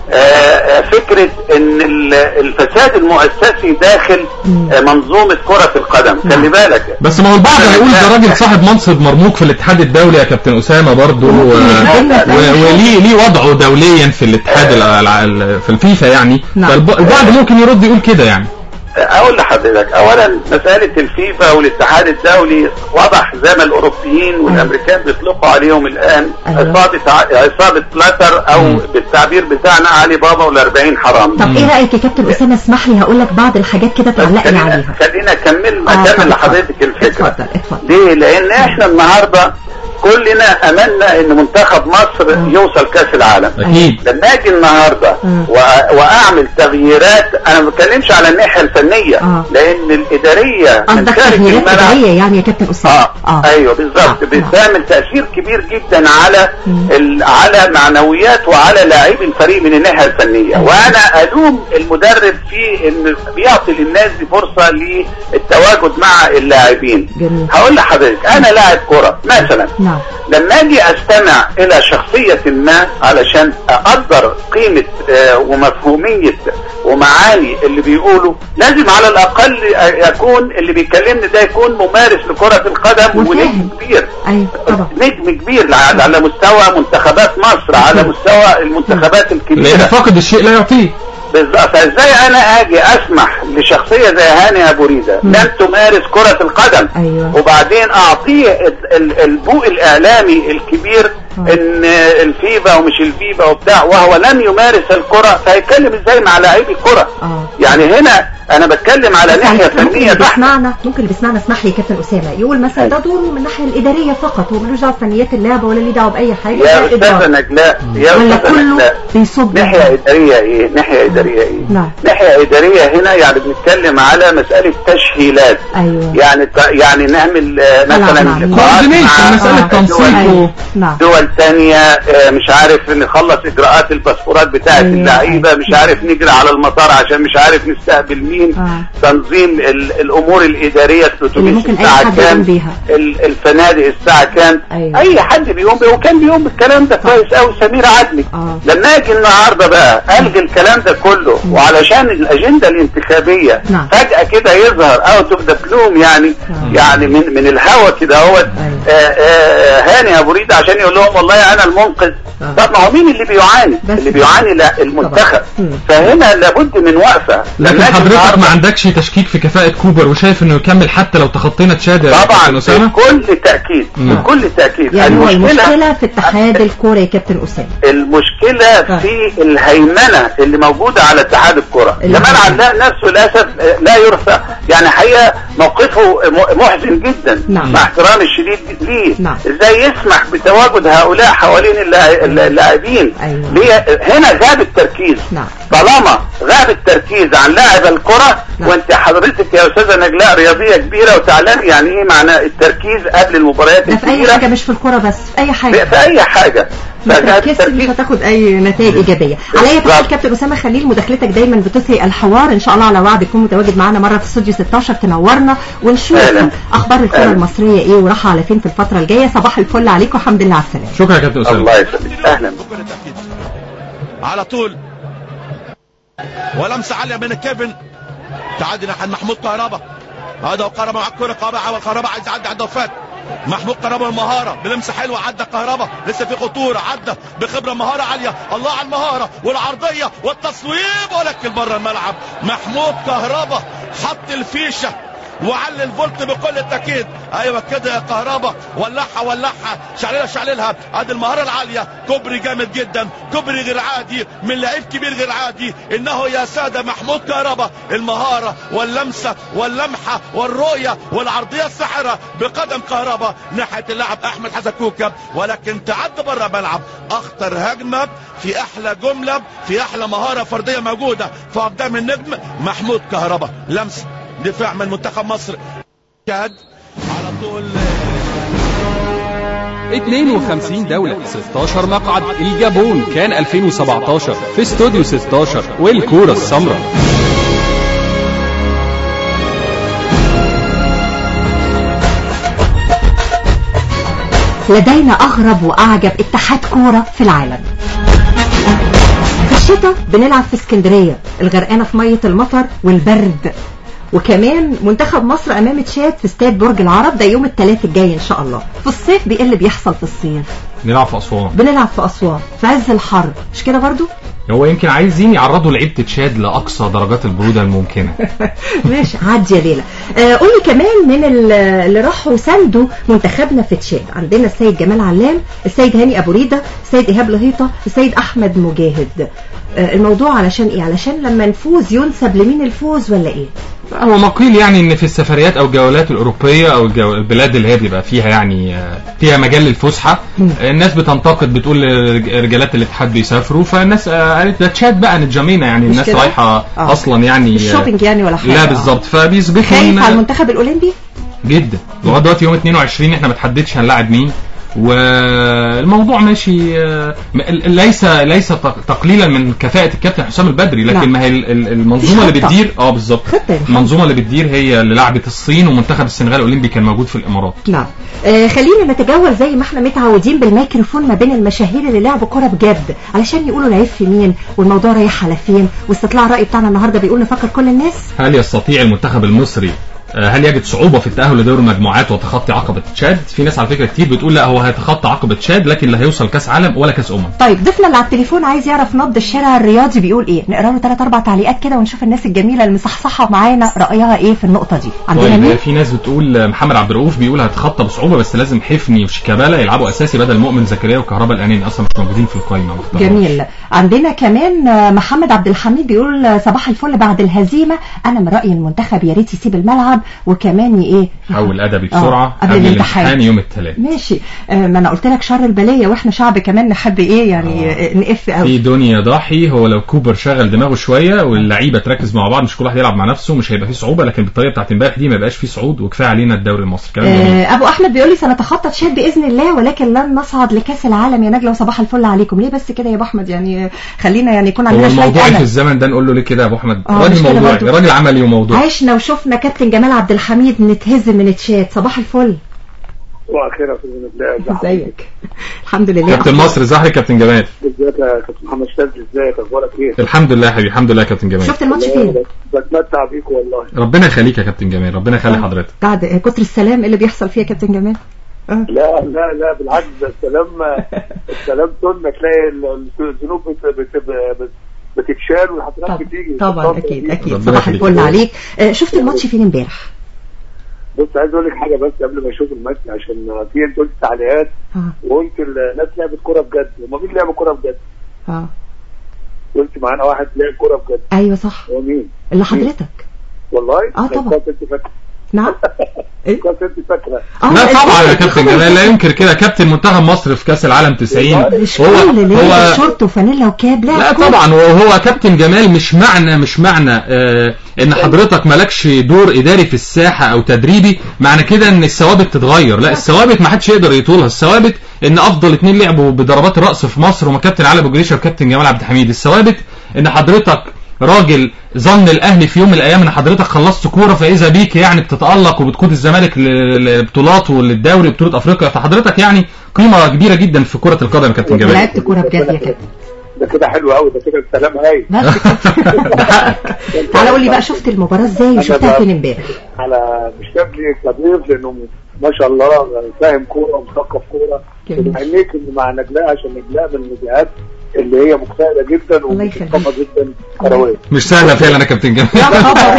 E: آه، فكرة ان ال- الفساد المؤسسي داخل آه، منظومة كرة القدم خلي بالك
A: بس ما هو البعض هيقول ده راجل صاحب منصب مرموق في الاتحاد الدولي يا كابتن اسامه برضه و...
C: يخدمنا في أي
A: و-
C: حاجة.
A: وليه ليه وضعه دوليا في الاتحاد الع- الع- ال- في الفيفا يعني
C: نعم.
A: فالبعض ممكن يرد يقول كده يعني
E: اقول لحضرتك اولا مسألة الفيفا والاتحاد الدولي وضح زي ما الاوروبيين والامريكان بيطلقوا عليهم الان
C: أيوة.
E: عصابة ع- عصابة بلاتر او
A: مم.
E: بالتعبير بتاعنا علي بابا والاربعين حرام
C: طب ايه رايك يا كابتن اسامه اسمح لي هقول لك بعض الحاجات كده تعلقني
E: خلينا
C: عليها
E: خلينا اكمل
C: آه،
E: اكمل
C: اتفضل.
E: لحضرتك الفكرة
C: اتفضل اتفضل
E: ليه؟ لأن احنا النهارده كلنا أملنا إن منتخب مصر يوصل كأس العالم.
A: اكيد
E: لما أجي النهارده
C: مم.
E: وأ- وأعمل تغييرات أنا ما بتكلمش على الناحية الفنية
C: آه.
E: لأن الإدارية من
C: قصدك
E: خارج
C: تغييرات
E: الملعب
C: اداريه يعني يا كابتن اسامه
E: اه, ايوه بالظبط
C: آه، آه.
E: بتعمل تاثير كبير جدا على
C: مم.
E: ال... على معنويات وعلى لاعبي الفريق من الناحيه الفنيه
C: أيوة.
E: وانا الوم المدرب في ان بيعطي للناس دي فرصه للتواجد مع اللاعبين
C: جميل.
E: هقول لحضرتك انا لاعب كره مثلا
C: نعم
E: لما اجي استمع الى شخصية ما علشان اقدر قيمة آه، ومفهومية ومعاني اللي بيقولوا لازم على الاقل يكون اللي بيكلمني ده يكون ممارس لكرة القدم
C: وفاهم.
E: ونجم كبير
C: ايوه طبعا
E: نجم كبير على على مستوى منتخبات مصر على مستوى المنتخبات
A: لان
E: الكبيرة
A: فاقد الشيء لا يعطيه
E: بالظبط فازاي انا اجي اسمح لشخصية زي هاني ابو ريدة
C: مم.
E: لم تمارس كرة القدم
C: ايوه
E: وبعدين اعطيه ال- ال- البوء الاعلامي الكبير
C: آه.
E: ان الفيفا ومش الفيفا وبتاع وهو لم يمارس الكرة فهيتكلم ازاي مع لاعبي الكرة
C: اه
E: يعني هنا انا بتكلم على
C: بس
E: ناحية
C: على فكرة ممكن
E: فنية
C: اللي
E: بحتة
C: بيسمعنا ممكن اللي بيسمعنا اسمح لي يا كابتن اسامه يقول مثلا ده دوره من الناحيه الاداريه فقط هو ملوش دعوه بفنيات اللعبه ولا ليه دعوه باي حاجه
E: يا
C: ده
E: استاذة
C: إدارة.
E: نجلاء يا
C: ولا
E: استاذة
C: كله
E: نجلاء
C: بيصب
E: ناحية إدارية إيه؟ ناحية إدارية إيه؟
C: نعم.
E: ناحية إدارية هنا يعني بنتكلم على مسألة تشهيلات
C: ايوه
E: يعني ت- يعني نعمل آه،
C: طلع
E: مثلا
C: مع مين؟
E: لقاءات
A: Coordination،
E: مع
A: مسألة
E: مع
A: تنسيق
E: دول-
A: و-
C: نعم
E: دول تانية آه، مش عارف نخلص اجراءات الباسبورات بتاعت
C: أيوة.
E: اللعيبة مش عارف نجري على المطار عشان مش عارف نستقبل مين
C: آه.
E: تنظيم ال- الامور الادارية
C: اللي
E: الاتوبيس
C: ممكن أي
E: الساعة
C: حد يقوم
E: كام
C: بيها.
E: ال- الفنادق الساعة كام
C: أيوة.
E: اي حد بيقوم بيه وكان بيقوم بالكلام ده كويس قوي سمير عدلي
C: آه.
E: لما اجي النهارده بقى الغي الكلام ده كله وعلشان الاجنده الانتخابيه
C: نعم.
E: فجاه كده يظهر اوت اوف ذا بلوم يعني
C: نعم.
E: يعني من من الهوا كده اهوت
C: أيوة.
E: آه، آه، هاني ابو ريده عشان يقول لهم والله انا المنقذ
C: آه.
E: طب ما هو مين اللي بيعاني
C: بس.
E: اللي بيعاني لا المنتخب
C: مم.
E: فهنا لابد من وقفه
A: لكن
E: لما أجي
A: حضرتك
E: النهاردة-
A: ما عندكش تشكيك في كفاءة كوبر وشايف انه يكمل حتى لو تخطينا تشاد يا كابتن
E: طبعا
A: اسامه
E: بكل تاكيد
A: مم.
E: بكل تاكيد
C: يعني هو المشكله في اتحاد الكوره يا كابتن اسامه
E: المشكلة
C: آه.
E: في الهيمنة اللي موجودة على اتحاد الكرة
C: اللي
E: جمال
C: هو-
E: علاء نفسه للأسف آه، لا يرفع يعني حقيقة موقفه م- محزن جدا
C: نعم.
E: مع احترامي الشديد ليه
C: نعم.
E: ازاي يسمح بتواجد هؤلاء حوالين اللاع- اللاعبين
C: أيوة.
E: ليه هنا غاب التركيز
C: نعم.
E: طالما غاب التركيز عن لاعب الكرة
C: نعم.
E: وانت حضرتك يا استاذة نجلاء رياضية كبيرة وتعلم يعني ايه معنى التركيز قبل المباريات
C: ده في اي
E: الكبيرة
C: حاجه مش في الكوره بس في اي حاجه
E: في اي حاجة
C: ما
E: فغاب
C: تركزش مش
E: التركيز
C: هتاخد اي نتائج ايجابيه عليا
E: بالظبط.
C: تقول كابتن اسامه خليل مداخلتك دايما بتثري الحوار ان شاء الله على وعد تكون متواجد معانا مره في استوديو 16 تنورنا ونشوف
E: أهلا.
C: اخبار الكره
E: أهلا.
C: المصريه ايه وراحه على فين في الفتره الجايه صباح الفل عليكم والحمد لله على السلامه
A: شكرا يا كابتن اسامه
E: الله يسلمك اهلا
F: بكل تأكيد على طول ولمسة عالية من كيفن تعدي ناحية محمود كهربا هذا وكهربا مع الكرة كهربا كهربا عايز يعدي عند وفات محمود كهربا المهارة بلمسة حلوة عدى كهربا لسه في خطورة عدى بخبرة مهارة عالية الله على المهارة والعرضية والتصويب ولكن بره الملعب محمود كهربا حط الفيشة وعلي الفولت بكل التاكيد ايوه كده يا كهربا ولعها ولعها شعللها شعللها ادي المهاره العاليه كوبري جامد جدا كوبري غير عادي من لعيب كبير غير عادي انه يا ساده محمود كهربا المهاره واللمسه واللمحه والرؤيه والعرضيه الساحره بقدم كهربا ناحيه اللاعب احمد حسن كوكب ولكن تعدى بره ملعب اخطر هجمه في احلى جمله في احلى مهاره فرديه موجوده في قدام النجم محمود كهربا لمسه دفاع من منتخب مصر كاد على طول
G: 52 دولة 16 مقعد الجابون كان 2017 في استوديو 16 والكورة السمراء
C: لدينا اغرب واعجب اتحاد كوره في العالم الشتاء بنلعب في اسكندريه الغرقانه في ميه المطر والبرد وكمان منتخب مصر امام تشاد في استاد برج العرب ده يوم الثلاث الجاي ان شاء الله في الصيف بايه اللي بيحصل في الصيف
A: نلعب في اسوان
C: بنلعب في اسوان في عز الحر مش كده برضو
A: هو يمكن عايزين يعرضوا لعيبه تشاد لاقصى درجات البروده الممكنه
C: ماشي عدي يا ليلى آه قولي كمان من ال- اللي راحوا ساندوا منتخبنا في تشاد عندنا السيد جمال علام السيد هاني ابو ريده السيد ايهاب لهيطه السيد احمد مجاهد آه الموضوع علشان ايه علشان لما نفوز ينسب لمين الفوز ولا ايه
A: هو ما قيل يعني ان في السفريات او الجولات الاوروبيه او الجو... البلاد اللي هي بيبقى فيها يعني آه، فيها مجال للفسحه آه، الناس بتنتقد بتقول لرج- رجالات الاتحاد بيسافروا فالناس آه، قالت ده تشاد بقى نتجمينا يعني
C: مش
A: الناس
C: كده؟
A: رايحه
C: آه.
A: اصلا يعني
C: مش شوبينج يعني ولا حاجه
A: لا
C: آه.
A: بالظبط فبيثبتوا
C: خايف على
A: إن-
C: المنتخب الاولمبي
A: جدا لغايه دلوقتي يوم 22 احنا ما تحددش هنلاعب مين والموضوع ماشي آه، م- ليس ليس تق- تقليلا من كفاءه الكابتن حسام البدري
C: لا.
A: لكن ما هي ال- ال- المنظومه
C: مفيش
A: اللي
C: خطة.
A: بتدير اه بالظبط
C: خطة يعني.
A: المنظومه اللي بتدير هي اللي لعبت الصين ومنتخب السنغال الاولمبي كان موجود في الامارات
C: نعم آه خلينا نتجول زي ما احنا متعودين بالميكروفون ما بين المشاهير اللي لعبوا كرة بجد علشان يقولوا العيب في مين والموضوع رايح على فين واستطلاع الرأي بتاعنا النهارده بيقول نفكر كل الناس
A: هل يستطيع المنتخب المصري آه، هل يجد صعوبة في التأهل لدور المجموعات وتخطي عقبة تشاد؟ في ناس على فكرة كتير بتقول لا هو هيتخطى عقبة تشاد لكن لا هيوصل كأس عالم ولا كأس أمم.
C: طيب ضيفنا اللي على التليفون عايز يعرف نبض الشارع الرياضي بيقول ايه نقرا له ثلاث اربع تعليقات كده ونشوف الناس الجميله المصحصحه معانا رايها ايه في النقطه دي عندنا
A: طيب
C: مين
A: في ناس بتقول آه، محمد عبد الرؤوف بيقول هيتخطى بصعوبة بس لازم حفني وشيكابالا يلعبوا أساسي بدل مؤمن زكريا وكهربا الأناني أصلا مش موجودين في القائمة ما اختاروش.
C: جميل عندنا كمان آه، محمد عبد الحميد بيقول آه، صباح الفل بعد الهزيمه انا من رايي المنتخب يا ريت يسيب الملعب وكمان ي- ايه
A: حول أدبي
C: آه،
A: بسرعة
C: قبل
A: قبل
C: الامتحان.
A: الامتحان يوم الثلاث.
C: ماشي آه، ما انا قلت لك شر البليه واحنا شعب كمان نحب ايه يعني آه. نقف قوي
A: في دنيا ضاحي هو لو كوبر شغل دماغه شويه واللعيبه تركز مع بعض مش كل واحد يلعب مع نفسه مش هيبقى فيه صعوبه لكن بالطريقه بتاعت امبارح دي ما يبقاش فيه صعود وكفايه علينا الدوري المصري كلام جميل
C: آه، ابو احمد بيقول لي سنتخطى تشاد باذن الله ولكن لن نصعد لكاس العالم يا نجله وصباح الفل عليكم ليه بس كده يا ابو احمد يعني آه، خلينا يعني يكون
A: هو
C: عندنا شويه
A: الموضوع في
C: امل
A: الزمن ده نقول له ليه كده يا ابو احمد
C: آه، مش
A: راجل
C: كده
A: موضوعي
C: برضو.
A: راجل عملي وموضوع
C: عشنا وشفنا كابتن جمال عبد الحميد نتهزم من تشاد صباح الفل
E: واخيرا في الله
C: ازيك الحمد لله
A: كابتن مصر زهري كابتن جمال
E: ازيك يا كابتن محمد شاذلي ازيك اخبارك ايه؟
A: الحمد لله يا حبيبي الحمد لله يا كابتن جمال
C: شفت الماتش فين
E: بتمتع بيك والله
A: ربنا يخليك يا كابتن جمال ربنا يخلي حضرتك
C: بعد كتر السلام إيه اللي بيحصل فيه يا كابتن جمال آه.
E: لا لا لا بالعكس ده السلام السلام سنة تلاقي ال- الذنوب بت- بت- بت- بتتشال والحسنات
C: طبعا
E: بتيجي
C: طبعا
E: اتفضل
C: اكيد
E: يا
C: اكيد
A: ربنا
C: صباح
A: يخليك.
C: الفل عليك آه، شفت الماتش فين امبارح
E: بص عايز اقول لك حاجه بس قبل ما اشوف الماتش عشان في انت قلت تعليقات
C: اه
E: وقلت الناس لعبت كوره بجد هما مين لعبوا كوره بجد؟
C: اه
E: قلت معانا واحد لعب كوره بجد
C: ايوه صح
E: هو مين؟
C: اللي حضرتك
E: والله؟
C: آه طبعا.
E: كويس انت فاكره
C: نعم إيه؟
E: كويس انت فاكره
C: آه،
A: لا
C: إزاي؟
A: طبعا يا كابتن جمال لا ينكر كده كابتن منتخب مصر في كاس العالم 90
C: مش
A: هو
C: كل ليه
A: هو
C: شورت وفانيلا وكاب لا
A: لا
C: كل-
A: طبعا وهو كابتن جمال مش معنى مش معنى آه ان حضرتك مالكش دور اداري في الساحه او تدريبي معنى كده ان الثوابت تتغير لا الثوابت ما حدش يقدر يطولها الثوابت ان افضل اتنين لعبوا بضربات الراس في مصر هما كابتن علي ابو جريشه وكابتن جمال عبد الحميد الثوابت ان حضرتك راجل ظن الاهلي في يوم من الايام ان حضرتك خلصت كوره فاذا بيك يعني بتتالق وبتقود الزمالك ل- لبطولات وللدوري وبطوله افريقيا فحضرتك يعني قيمه كبيره جدا في كره القدم يا كابتن جمال
C: لعبت كوره بجد يا كابتن
E: ده كده حلو قوي ده كده السلام هاي
C: بس كده. تعالى قول لي بقى شفت المباراه ازاي وشفتها فين امبارح
E: على مش شكلي كضيف لانه ما شاء الله فاهم كوره ومثقف كوره
C: جميل.
E: ومعنيك ان مع نجلاء عشان نجلاء من النجاحات اللي هي مجتهده جدا
C: الله يخليك.
E: ومثقفه جدا كرويه
A: مش سهله فعلا يا كابتن جمال
C: يا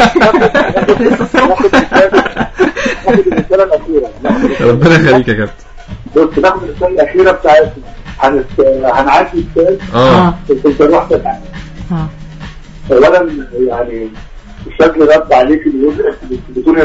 C: خبر لسه الصبح
E: ناخد الرسالة- ناخد الرساله الاخيره ناخد الرسالة-
A: ربنا يخليك يا كابتن
E: بص ناخد الرساله الاخيره بتاعت هنت- هنعدي الثالث
A: اه
E: كنت نروح تتعب
C: اه
E: اولا يعني الشكل رد عليك الجزء بتقول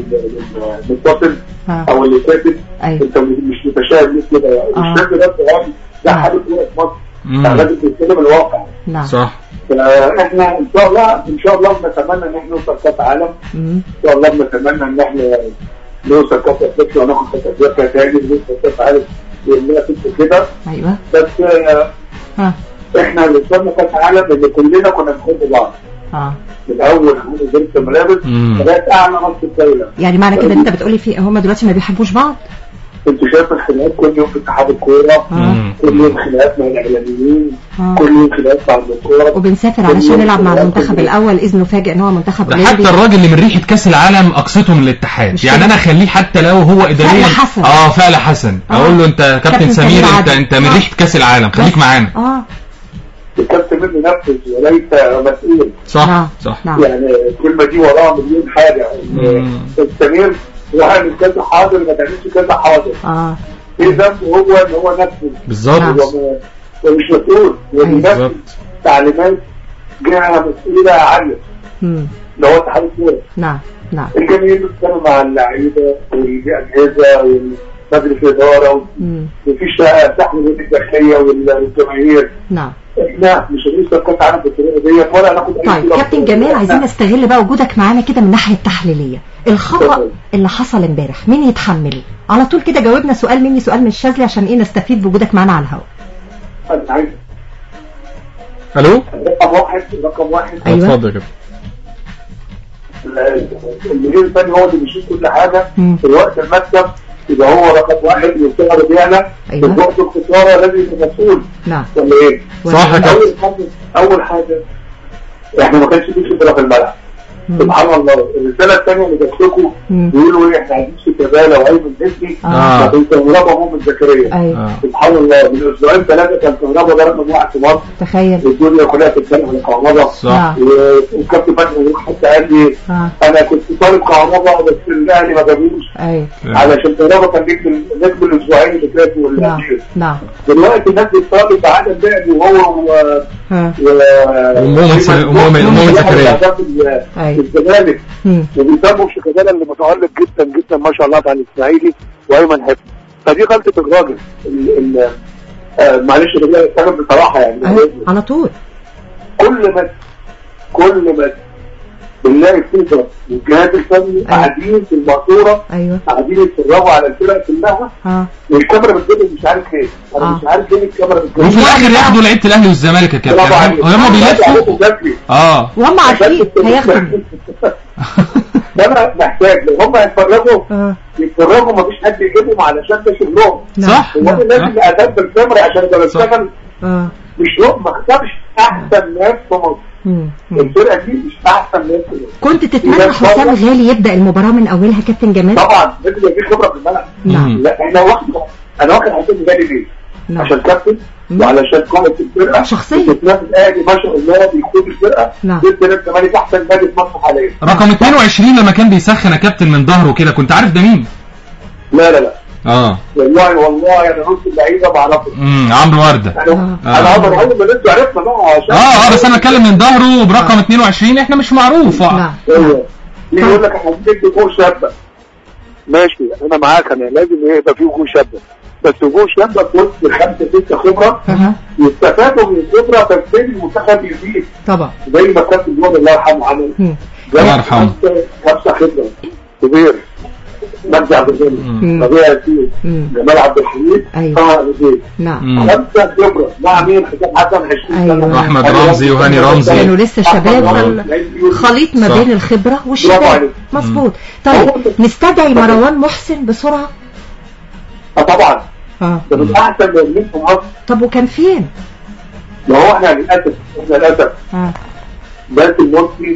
E: المتصل
C: اه
E: او اللي كاتب
C: ايوه
E: انت مش متشائم ليه كده يعني
C: آه.
E: مش فاكر ده يعني ده
C: آه.
E: حاله كوره في مصر
A: مم.
E: يعني لازم تتكلم الواقع
C: نعم
A: صح
E: فاحنا ان شاء الله ان شاء الله بنتمنى ان احنا نوصل كاس عالم
C: مم.
E: ان شاء الله بنتمنى ان احنا نوصل كاس افريقيا وناخد كاس افريقيا تاني نوصل كاس عالم لانها تبقى كده
C: ايوه
E: بس آه،
C: اه
E: احنا اللي وصلنا كاس عالم اللي كلنا كنا بنحب بعض
C: اه
E: من اول عمود وزاره الملابس
A: مم.
E: لغايه اعلى نص الدوله
C: يعني معنى كده ان انت بتقولي في هم دلوقتي ما بيحبوش بعض
E: انت شايف الخناقات كل يوم في اتحاد الكوره
C: اه
A: مم.
E: كل يوم خناقات مع الاعلاميين
C: آه.
H: كل يوم خلاف مع الكوره
C: وبنسافر علشان نلعب مع المنتخب الاول اذ نفاجئ ان هو منتخب
A: ده
C: اولمبي
A: حتى الراجل اللي من ريحه كاس العالم اقصته من الاتحاد
C: مش
A: يعني
C: كده؟
A: انا اخليه حتى لو هو اداريا
C: فعل حسن.
A: اه فعل حسن
C: آه.
A: اقول له انت كابتن
C: كابتن
A: سمير
C: سمير
A: انت
C: عادل.
A: انت من
C: آه.
A: ريحه كاس العالم خليك معانا
C: اه
H: الكابتن منه نفذ وليس مسؤول
A: صح
C: نعم
A: صح
C: نعم
H: يعني الكلمه دي وراها مليون حاجه
A: مم.
H: السمير واعمل كذا حاضر ما تعملش كذا حاضر
C: اه
H: ايه ذنبه هو ان هو نفذ
A: بالظبط
C: نعم.
H: هو م- هو مش مسؤول هو بينفذ
A: بالظبط
H: تعليمات جهه مسؤوله عاليه
C: مم.
H: اللي هو اتحاد الكوره
C: نعم نعم
H: الجماهير بتتكلم مع اللعيبه والاجهزه والمجلس الاداره
C: مم.
H: ومفيش سحب بين الداخليه والجماهير
C: نعم
H: احنا مش هنوصل كاس عالم بالطريقه ديت ولا هناخد أي
C: طيب
H: بطولة
C: كابتن جمال عايزين نستغل بقى وجودك معانا كده من الناحيه التحليليه الخطا
H: اتفضل.
C: اللي حصل امبارح مين يتحمل على طول كده جاوبنا سؤال مني سؤال من الشاذلي عشان ايه نستفيد بوجودك معانا على الهواء
H: انا عايز
A: الو
H: رقم واحد رقم واحد
C: أيوة.
A: اتفضل يا كابتن
H: المدير الفني هو اللي بيشوف كل حاجه
C: مم.
H: في وقت المكتب يبقى هو رقم واحد والسعر بيعلى
C: أيوة.
H: في وقت الخساره لازم يبقى مسؤول
C: نعم
H: ولا ايه؟
A: صح يا كابتن
H: اول حاجه اول حاجه احنا ما كانش في خبره في الملعب
C: مم.
H: سبحان الله الرساله الثانيه اللي جات لكم
C: مم.
H: بيقولوا ايه احنا عايزين شيكابالا وايمن حسني
A: آه.
H: لكن كهربا مؤمن زكريا
C: ايوه
A: آه.
H: سبحان الله من اسبوعين ثلاثه كان كهربا ده رقم واحد في مصر
C: تخيل
H: والدنيا كلها بتتكلم عن كهربا
A: صح
C: نعم.
H: والكابتن فتحي مبروك حتى قال لي
C: اه
H: انا كنت طالب كهربا بس الاهلي ما جابوش
C: ايوه
H: علشان كهربا كان نجم نجم الاسبوعين اللي فاتوا
C: نعم
H: والاخير
C: نعم
H: دلوقتي الناس بتطالب بعدم لعبه وهو و
C: ها
A: ومؤمن س- ومؤمن- ومؤمن زكريا.
C: ايوه
H: الزمالك
C: مم.
H: وبيسموا شيكابالا اللي متألق جدا جدا ما شاء الله بتاع الاسماعيلي وايمن حفظ فدي غلطه الراجل ال- ال- آه، معلش انا بقول اتكلم بصراحه يعني
C: أيوة. على طول
H: كل ما كل ما بنلاقي فكره والجهاز الفني قاعدين في المقصوره
C: ايوه
H: قاعدين يتفرجوا على الفرق كلها
C: ها
H: والكاميرا بتجيب مش عارف ايه انا
C: آه.
H: مش عارف ليه الكاميرا بتجيب
A: وفي الاخر ياخدوا لعيبه الاهلي والزمالك يا كابتن
H: برافو عليك.
A: هم بيلفوا
H: عليكم جدري.
A: اه
C: وهم عارفين هياخدوا
H: ده انا محتاج لو هم يتفرجوا
C: اه
H: يتفرجوا مفيش حد يجيبهم علشان ده شغلهم
C: نعم.
A: صح
H: هو أنا لازم
A: صح.
H: اداب بالكاميرا عشان ابقى بشتغل
C: اه
H: مش هو ما اختارش احسن ناس في مصر
C: مم. مم.
H: الفرقه دي مش احسن ناس في مصر
C: كنت تتمنى حسام غالي يبدا المباراه من اولها كابتن جمال
H: طبعا لازم يبقى في خبره في الملعب
C: نعم
H: لا احنا واخد انا واخد حسام غالي ليه؟
C: نعم
H: عشان كابتن
C: مم.
H: وعلشان قائد الفرقه
C: شخصية.
H: وتتنافس الاهلي ما شاء الله بيقود الفرقه
C: نعم.
H: ضد نادي الزمالك احسن نادي في مصر حاليا
A: رقم 22 لما كان بيسخن يا كابتن من ظهره كده كنت عارف ده مين
H: لا لا لا
A: اه
H: والله والله انا نص اللعيبه بعرفه
A: امم عمرو ورده
H: انا
A: آه.
H: انا اقدر اقول ما انتوا عرفنا بقى عشان
A: اه اه بس انا اتكلم من ظهره برقم 22 احنا مش معروف
C: نعم نعم
H: ايوه يجي يقول لك احنا بندي وجوه شابه ماشي انا معاك انا لازم يبقى في وجوه شابه بس وجوه شابه في وسط خمسه سته خبره
C: أها.
H: يستفادوا من الخبره فبالتالي المنتخب يزيد
C: طبعا
H: زي ما كابتن جون الله يرحمه عمل
C: مم.
A: الله يرحمه.
H: خمسه خمسه خبره كبير مجدي عبد الغني
C: مم.
H: ربيع ياسين
C: مم.
H: جمال عبد الحميد
C: أيوة.
H: طه نزيل
C: نعم
A: مم.
H: خمسه خبره مع مين حسام حسن 20
C: أيوة.
H: سنه
A: وأحمد رمزي وهاني رمزي.
C: كانوا لسه شباب
H: أحمد
C: فال-
H: رمزي.
C: خليط ما
A: صح.
C: بين الخبره
H: برافو
C: والشباب
H: عليك.
C: مظبوط طيب نستدعي مروان محسن بسرعه
H: اه طبعا
C: اه
H: ده من احسن مهاجمين في مصر
C: طب وكان فين
H: ما هو احنا للاسف احنا للاسف
C: اه
H: بس المصري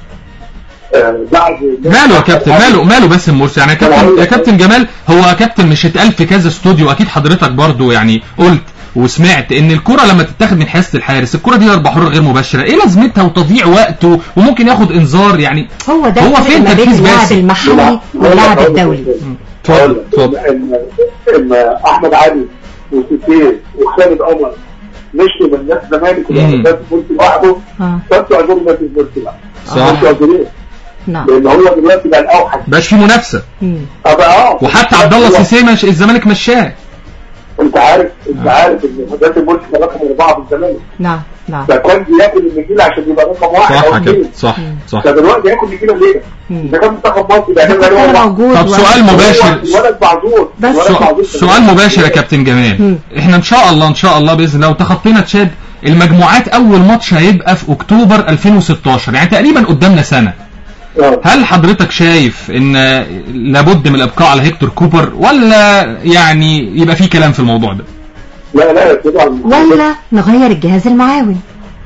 H: آه، بعد
A: ماله يا كابتن ماله ماله باسم مرسي يعني يا كابتن يا كابتن جمال هو كابتن مش اتقال في كذا استوديو اكيد حضرتك برضو يعني قلت وسمعت ان الكرة لما تتاخد من حيازه الحارس الكرة دي ضربة حرة غير مباشرة ايه لازمتها وتضييع وقت و- وممكن ياخد انذار يعني
C: هو ده
A: هو
C: الفرق
A: فين
C: ما بين
A: تركيز
C: اللاعب
A: باسم؟
C: المحلي واللاعب الدولي
A: اتفضل اتفضل
H: ان ان احمد علي وسيتيه وخالد قمر مشوا من ناس زمالك
A: مم.
H: وبس مرسي لوحده
C: اه
H: فانتوا اعذروا ناس مرسي بقى
A: صح.
H: انتوا اعذروه
C: نعم
H: لان هو دلوقتي بقى الاوحش
A: باش في منافسة
C: مم.
H: اه اه
A: وحتى عبد الله سيسي مش الزمالك مشاه
H: انت عارف انت عارف ان هداف المرسي كان رقم اربعه في الزمالك
C: نعم نعم
H: فكان بياكل النجيله عشان يبقى رقم واحد
A: صح
H: او
A: يا
H: اثنين
A: كابتن صح صح
H: فدلوقتي ياكل نجيله ليه؟
C: مم.
H: ده كان منتخب مصر
C: إذا
H: بيعمل
C: كنت
H: عليه
C: انا
H: واحد.
C: موجود
A: طب
C: و-
A: سؤال مباشر
H: ولد معذور
C: بس
H: ولد
A: سؤ-
H: معذور.
A: سؤال مباشر يا كابتن
C: مم.
A: جمال احنا ان شاء الله ان شاء الله باذن الله وتخطينا تشاد المجموعات اول ماتش هيبقى في اكتوبر 2016 يعني تقريبا قدامنا سنه
H: آه.
A: هل حضرتك شايف ان لابد من الابقاء على هيكتور كوبر ولا يعني يبقى في كلام في الموضوع ده
H: لا لا طبعا
C: ولا نغير الجهاز المعاون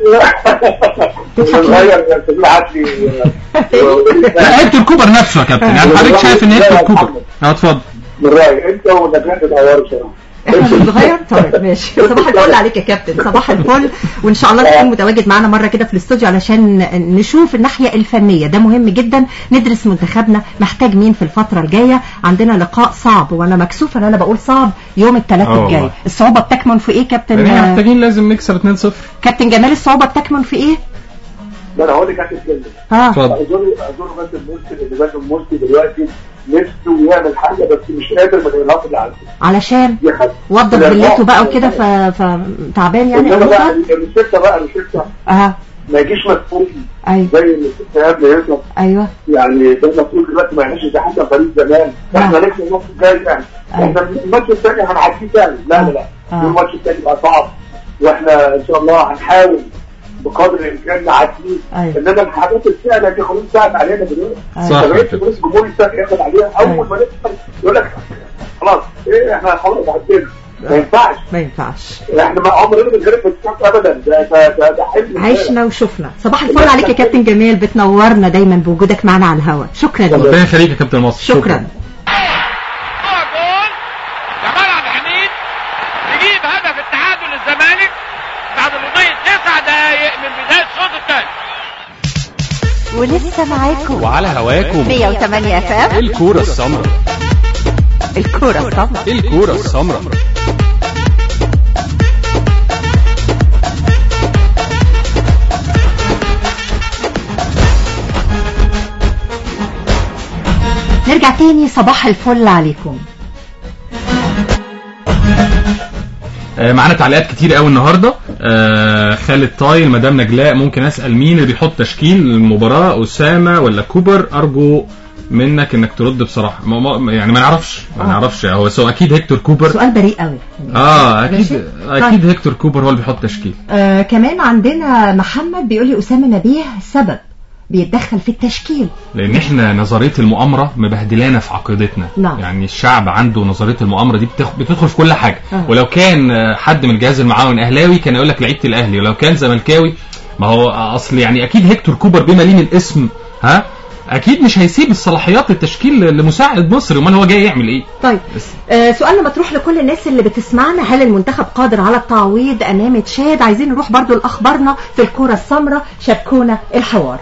H: نغير سبيل عدلي
A: هيكتور كوبر نفسه يا كابتن يعني حضرتك شايف ان هيكتور كوبر اه اتفضل
H: من رايي انت ونجاح تتغيروا بصراحه
C: احنا بنتغير طيب ماشي صباح الفل عليك يا كابتن صباح الفل وان شاء الله تكون متواجد معانا مره كده في الاستوديو علشان نشوف الناحيه الفنيه ده مهم جدا ندرس منتخبنا محتاج مين في الفتره الجايه عندنا لقاء صعب وانا مكسوفه ان انا بقول صعب يوم الثلاث
A: آه
C: الجاي
A: والله.
C: الصعوبه بتكمن في ايه كابتن
A: احنا محتاجين لازم نكسب 2-0
C: كابتن جمال الصعوبه بتكمن في ايه
H: ده انا هقول لك حاجه كلمه
C: ها
A: اتفضل
H: اظن اظن بس المرسي اللي بس المرسي دلوقتي نفسه يعمل حاجه بس مش قادر من الارهاق اللي عنده
C: علشان
H: دي حاجه
C: وضب ذلته بقى وكده ف- فتعبان يعني
H: انما بقى
C: أو
H: الروشته بقى الروشته
C: اه
H: ما يجيش مسؤول
C: ايوه
H: زي اللي كنت قبل يطلع
C: ايوه
H: يعني ده مسؤول دلوقتي ما يعملش زي حسن فريد زمان
C: نعم.
H: احنا نكسب الماتش الجاي يعني
C: أيوة.
H: احنا الماتش الثاني هنعديه تاني لا لا لا
C: آه.
H: الماتش الثاني بقى صعب واحنا ان شاء الله هنحاول بقدر الامكان نعديه
C: أيوة.
H: انما الحاجات السهله دي خلاص ساعد علينا دلوقتي
C: أيوة.
A: صح.
H: فبقيت رئيس جمهور السنه ياخد عليها اول ما نكسب يقول لك خلاص ايه احنا خلاص عدينا ما ينفعش
C: ما ينفعش
H: احنا ما عمرنا ما بنغلب في الكاس ابدا ده ده ده, ده حلم
C: عشنا وشفنا صباح الفل عليك يا كابتن جمال بتنورنا دايما بوجودك معنا على الهواء شكرا لك
A: ربنا يخليك يا كابتن مصر
C: شكرا
I: جول جمال عبد الحميد يجيب هدف التعادل للزمالك بعد مضي تسع دقائق من بدايه الشوط الثاني
C: ولسه معاكم
G: وعلى هواكم
C: 108 اف ام
G: الكورة السمراء
C: الكوره الصبر
G: الكورة السمراء
C: نرجع تاني صباح الفل عليكم
A: آه، معانا تعليقات كتير قوي النهارده آه، خالد طايل مدام نجلاء ممكن اسال مين اللي بيحط تشكيل المباراه اسامه ولا كوبر ارجو منك انك ترد بصراحه ما ما يعني ما نعرفش ما
C: آه.
A: نعرفش هو سو اكيد هيكتور كوبر
C: سؤال بريء قوي
A: اه
C: ماشي؟
A: اكيد اكيد هيكتور كوبر هو اللي بيحط تشكيل
C: آه كمان عندنا محمد بيقول لي اسامه نبيه سبب بيتدخل في التشكيل
A: لان احنا نظريه المؤامره مبهدلانا في عقيدتنا
C: نعم.
A: يعني الشعب عنده نظريه المؤامره دي بتخ... بتدخل في كل حاجه
C: آه.
A: ولو كان آه، حد من الجهاز المعاون اهلاوي كان يقول لك لعيبه الاهلي ولو كان زملكاوي ما هو اصل يعني اكيد هيكتور كوبر بما ليه من اسم ها اكيد مش هيسيب الصلاحيات التشكيل لمساعد مصري امال هو جاي يعمل ايه
C: طيب آه سؤالنا مطروح لكل الناس اللي بتسمعنا هل المنتخب قادر على التعويض امام تشاد عايزين نروح برضو لاخبارنا في الكره السمراء شاركونا الحوار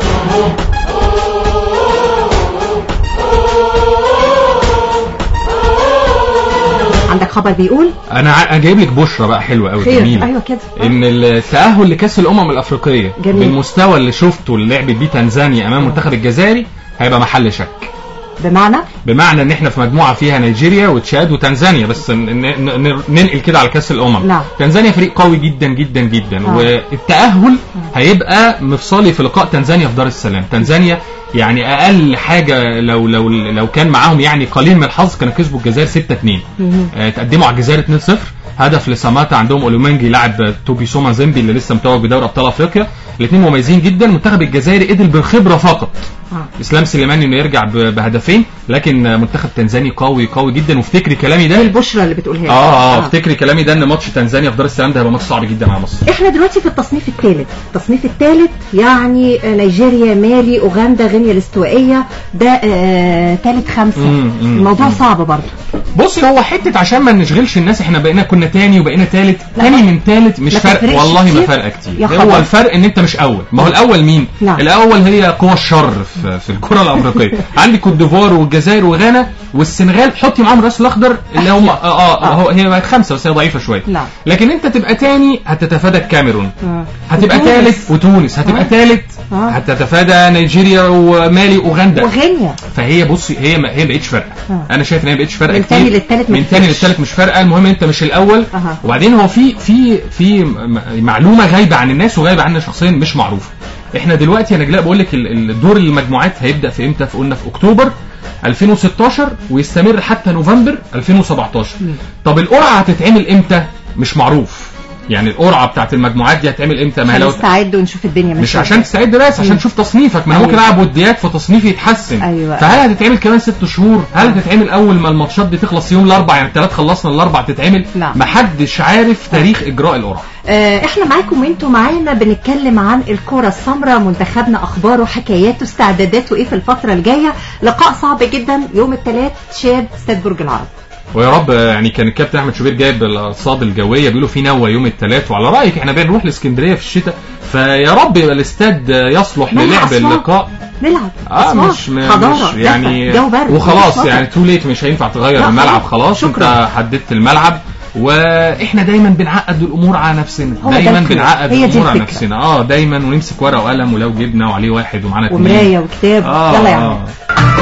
C: عندك خبر بيقول
A: انا ع- جايب لك بشرى بقى حلوه قوي
C: خير
A: جميله
C: ايوه كده
A: ان التاهل لكاس الامم الافريقيه
C: جميل.
A: بالمستوى اللي شفته اللي لعبت بيه تنزانيا امام المنتخب الجزائري هيبقى محل شك
C: بمعنى
A: بمعنى ان احنا في مجموعه فيها نيجيريا وتشاد وتنزانيا بس ن- ن- ن- ننقل كده على كاس الامم
C: نعم.
A: تنزانيا فريق قوي جدا جدا جدا
C: آه.
A: والتاهل هيبقى مفصلي في لقاء تنزانيا في دار السلام تنزانيا يعني اقل حاجه لو لو لو كان معاهم يعني قليل من الحظ كانوا كسبوا الجزائر 6 2 آه، تقدموا على الجزائر 2 0 هدف لساماتا عندهم اولومانجي لاعب توبي سوما زيمبي اللي لسه متوج بدوري ابطال افريقيا الاثنين مميزين جدا المنتخب الجزائري قدر بالخبره فقط
C: آه.
A: اسلام سليماني انه يرجع ب- بهدفين لكن منتخب تنزاني قوي قوي جدا وافتكري كلامي ده
C: البشرى اللي بتقولها لي.
A: اه اه افتكري كلامي ده ان ماتش تنزانيا في دار السلام ده هيبقى ماتش صعب جدا على مصر
C: احنا دلوقتي في التصنيف الثالث التصنيف الثالث يعني آه، نيجيريا مالي اوغندا غينيا الاستوائيه ده آه، ثالث خمسه
A: مم، مم،
C: الموضوع
A: مم.
C: صعب برضه
A: بص هو حته عشان ما نشغلش الناس احنا بقينا كنا تاني وبقينا تالت
C: لا.
A: تاني من تالت مش
C: ما
A: فرق
C: تفرقش
A: والله ما
C: كتير.
A: فرق كتير
C: يا
A: هو
C: خبر.
A: الفرق ان انت مش اول ما هو الاول مين
C: نعم.
A: الاول هي قوى الشر في, في الكره الافريقيه عندي كوت ديفوار والجزائر وغانا والسنغال حطي معاهم الراس الاخضر اللي هم اه, آه,
C: آه.
A: هو هي بقت خمسه بس هي ضعيفه شويه
C: نعم.
A: لكن انت تبقى تاني هتتفادى الكاميرون
C: آه.
A: هتبقى
C: وتونس.
A: ثالث وتونس هتبقى
C: آه.
A: ثالث
C: آه.
A: هتتفادى نيجيريا ومالي واوغندا
C: وغينيا
A: فهي بصي هي ما هي بقتش فارقه
C: آه.
A: انا شايف ان هي بقتش فارقه
C: من
A: كتير.
C: تاني للتالت ما
A: من تاني
C: تفرقش.
A: للتالت مش فارقه المهم انت مش الاول
C: أها.
A: وبعدين هو في في في م- معلومه غايبه عن الناس وغايبه عننا شخصيا مش معروفه احنا دلوقتي يا نجلاء بقول لك ال- الدور المجموعات هيبدا في امتى في قلنا في اكتوبر 2016 ويستمر حتى نوفمبر 2017 طب القرعه هتتعمل امتى مش معروف يعني القرعه بتاعت المجموعات دي هتعمل امتى ما هي لو
C: هنستعد ونشوف الدنيا ماشيه
A: مش عشان تستعد بس عشان تشوف تصنيفك ما انا ممكن
C: أيوة.
A: العب وديات فتصنيفي يتحسن
C: أيوة.
A: فهل هتتعمل كمان ست شهور هل هتتعمل اول ما الماتشات دي تخلص يوم الاربع يعني الثلاث خلصنا الاربع تتعمل
C: لا.
A: محدش عارف تاريخ اجراء القرعه
C: آه، احنا معاكم وانتوا معانا بنتكلم عن الكرة السمراء منتخبنا اخباره حكاياته استعداداته ايه في الفترة الجاية لقاء صعب جدا يوم الثلاث شاد استاد برج العرب
A: ويا رب يعني كان الكابتن احمد شوبير جايب الارصاد الجويه بيقولوا في نوى يوم الثلاث وعلى رايك احنا بنروح لاسكندريه في الشتاء فيا رب يبقى الاستاد يصلح
C: نلعب
A: للعب
C: أسوان.
A: اللقاء
C: نلعب
A: اه
C: أسوان.
A: مش م-
C: حضارة
A: مش يعني
C: دفا، جو برد
A: وخلاص
C: مش
A: يعني تو ليت مش هينفع تغير
C: لا،
A: الملعب
C: خلاص.
A: خلاص
C: شكراً.
A: انت حددت الملعب واحنا دايما بنعقد الامور على نفسنا
C: هو ده
A: دايما
C: الخير.
A: بنعقد
C: هي دي
A: الامور على
C: الفكرة.
A: نفسنا اه دايما ونمسك ورقه وقلم ولو جبنا وعليه واحد ومعانا اتنين
C: ومراية وكتاب
A: آه
C: يلا يا عم
A: آه.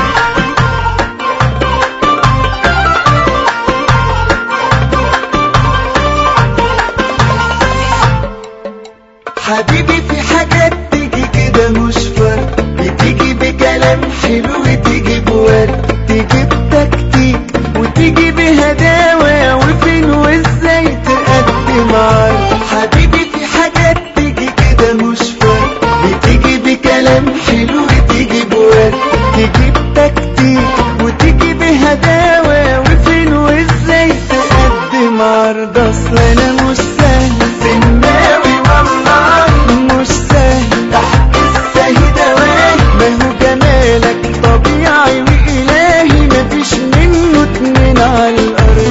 D: حبيبي في حاجات تيجي كده مش فرق بتيجي بكلام حلو تيجي بورد تيجي بتكتيك وتيجي بهداوة وفين وازاي تقدم عرض حبيبي في حاجات تيجي كده مش فرق بتيجي بكلام حلو تيجي بورد تيجي بتكتيك وتيجي بهداوة وفين وازاي تقدم عرض اصل انا مش سهل سناوي والله مش سهل تحت السيدوات ما هو جمالك طبيعي وإلهي مفيش منه اتنين على الأرض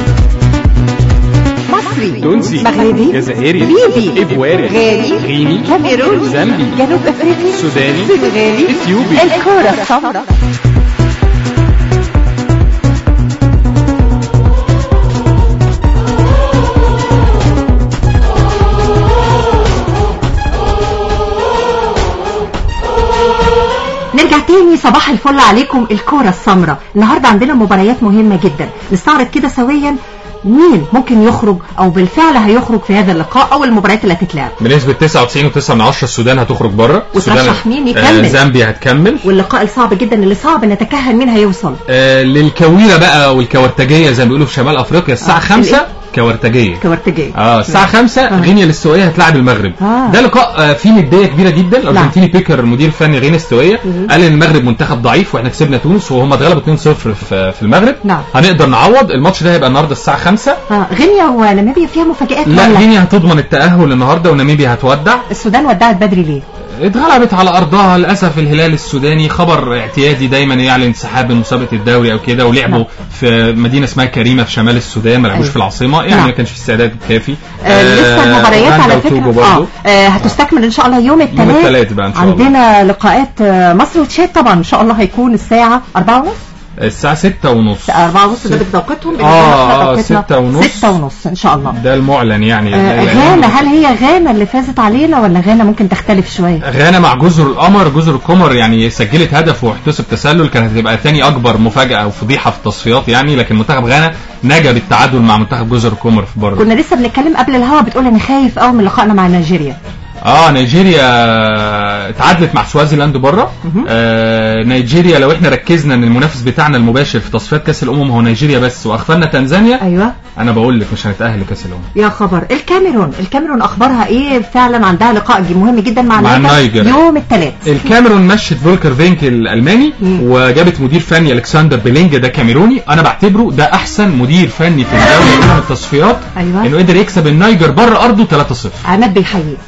C: مصري
G: تونسي
C: مغربي
G: جزائري
C: ليبي
G: إيفواري
C: غالي
G: غيني
C: كاميروني
G: زامبي
C: جنوب افريقيا
G: سوداني
C: سنغالي
G: إثيوبي
C: الكرة السمراء نرجع تاني صباح الفل عليكم الكرة السمراء النهاردة عندنا مباريات مهمة جدا نستعرض كده سويا مين ممكن يخرج او بالفعل هيخرج في هذا اللقاء او المباريات اللي هتتلعب
A: بنسبه 99.9 من 10 السودان هتخرج بره
C: وترشح مين يكمل؟
A: زامبيا هتكمل
C: واللقاء الصعب جدا اللي صعب نتكهن مين هيوصل
A: آه للكويره بقى والكورتجيه زي ما بيقولوا في شمال افريقيا الساعه
C: آه،
A: 5
C: الإيه؟
A: كورتجيه
C: كورتجيه
A: اه الساعة 5
C: آه.
A: غينيا الاستوائية هتلاعب المغرب
C: آه.
A: ده لقاء آه، فيه ندية كبيرة جدا الارجنتيني بيكر المدير الفني غينيا الاستوائية قال ان المغرب منتخب ضعيف واحنا كسبنا تونس وهم اتغلبوا 2-0 في في المغرب
C: نعم.
A: هنقدر نعوض الماتش ده هيبقى النهارده الساعة 5
C: اه غينيا وناميبيا فيها مفاجآت
A: لا
C: ولا
A: غينيا هتضمن التأهل النهارده وناميبيا هتودع
C: السودان ودعت بدري ليه؟
A: اتغلبت على ارضها للاسف الهلال السوداني خبر اعتيادي دايما يعلن انسحاب من مسابقه الدوري او كده ولعبوا
C: نعم.
A: في مدينه اسمها كريمه في شمال السودان ما لعبوش
C: أيوة.
A: في العاصمه يعني
C: نعم.
A: ما كانش في استعداد كافي
C: آه لسه المباريات
A: أوغندا
C: على
A: وتوجو
C: فكرة
A: برضو.
C: اه, آه هتستكمل ان شاء الله يوم الثلاث
A: التلات بقى إن شاء الله.
C: عندنا لقاءات آه مصر وتشاد طبعا ان شاء الله هيكون الساعة 4 ونص
A: الساعه 6 ونص
C: 4 ونص ده بتوقيتهم بالنسبة
A: آه،
C: لنا
A: آه،
C: توقيتنا
A: ستة ونص.
C: 6 ونص ان شاء الله
A: ده المعلن يعني
C: آه غانا هل هي غانا اللي فازت علينا ولا غانا ممكن تختلف شوية؟
A: غانا مع جزر القمر جزر القمر يعني سجلت هدف واحتسب تسلل كانت هتبقى ثاني اكبر مفاجاه او فضيحه في التصفيات يعني لكن منتخب غانا نجا بالتعادل مع منتخب جزر القمر في بره
C: كنا لسه بنتكلم قبل الهوا بتقول انا خايف قوي من لقائنا مع نيجيريا
A: اه نيجيريا اتعادلت مع سوازيلاند بره آه نيجيريا لو احنا ركزنا ان المنافس بتاعنا المباشر في تصفيات كاس الامم هو نيجيريا بس واغفلنا تنزانيا
C: ايوه
A: انا بقول لك مش هنتاهل لكاس الامم
C: يا خبر الكاميرون الكاميرون اخبارها ايه فعلا عندها لقاء مهم جدا مع,
A: مع
C: النيجر
A: النيجر.
C: يوم الثلاث
A: الكاميرون مشت فولكر فينك الالماني
C: مم.
A: وجابت مدير فني الكسندر بيلينج ده كاميروني انا بعتبره ده احسن مدير فني في الدوري الاولى من التصفيات
C: أيوة.
A: انه قدر يكسب النيجر بره ارضه 3-0
C: عماد بيحييك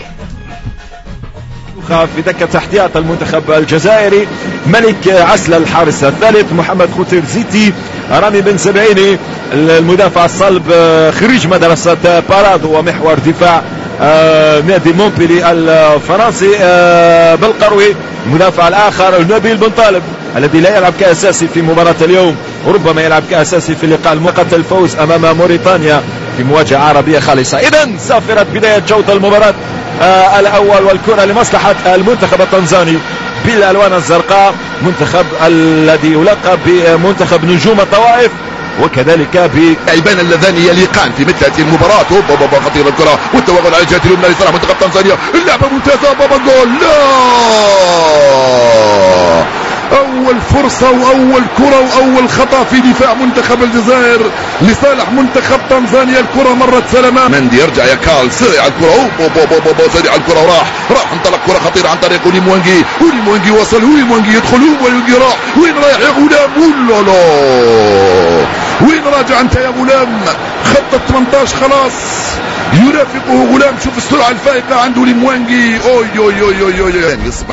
J: في دكة احتياط المنتخب الجزائري ملك عسل الحارس الثالث محمد خوتير زيتي رامي بن سبعيني المدافع الصلب آه، خريج مدرسة باراد ومحور دفاع آه، نادي مونبيلي الفرنسي آه، بالقروي المدافع الآخر نبيل بن طالب الذي لا يلعب كأساسي في مباراة اليوم وربما يلعب كأساسي في اللقاء المؤقت الفوز أمام موريتانيا في مواجهة عربية خالصة إذا سافرت بداية شوط المباراة آه الأول والكرة لمصلحة المنتخب التنزاني بالألوان الزرقاء منتخب الذي يلقب بمنتخب نجوم الطوائف وكذلك ب
K: لاعبان اللذان يليقان في مثل هذه المباراة اوبا بابا خطيرة الكرة والتوغل على الجهة اليمنى لصالح منتخب تنزانيا اللعبة ممتازة بابا جول لا اول فرصة واول كرة واول خطأ في دفاع منتخب الجزائر لصالح منتخب تنزانيا الكرة مرت سلامة مندي يرجع يا كال سريع الكرة أوه، بو بو بو بو بو سريع الكرة وراح راح انطلق كرة خطيرة عن طريق ولي موانجي ولي موانجي وصل ولي موانجي يدخل ولي موانجي راح وين رايح يا غلام ولا لا وين راجع انت يا غلام خط ال 18 خلاص يرافقه غلام شوف السرعة الفائقة عند ولي موانجي اوي اوي اوي اوي, أوي. يعني يصبح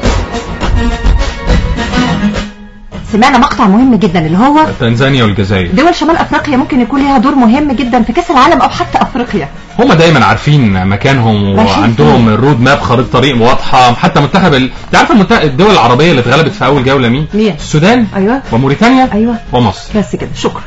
C: سمعنا مقطع مهم جدا اللي هو
A: تنزانيا والجزائر
C: دول شمال افريقيا ممكن يكون ليها دور مهم جدا في كاس العالم او حتى افريقيا
A: هم دايما عارفين مكانهم
C: ماشيين
A: وعندهم الرود ماب خريطه طريق واضحه حتى منتخب ال... انت عارف المنتخب الدول العربيه اللي اتغلبت في اول جوله مين؟
C: مين؟
A: السودان
C: ايوه
A: وموريتانيا
C: ايوه
A: ومصر
C: بس كده شكرا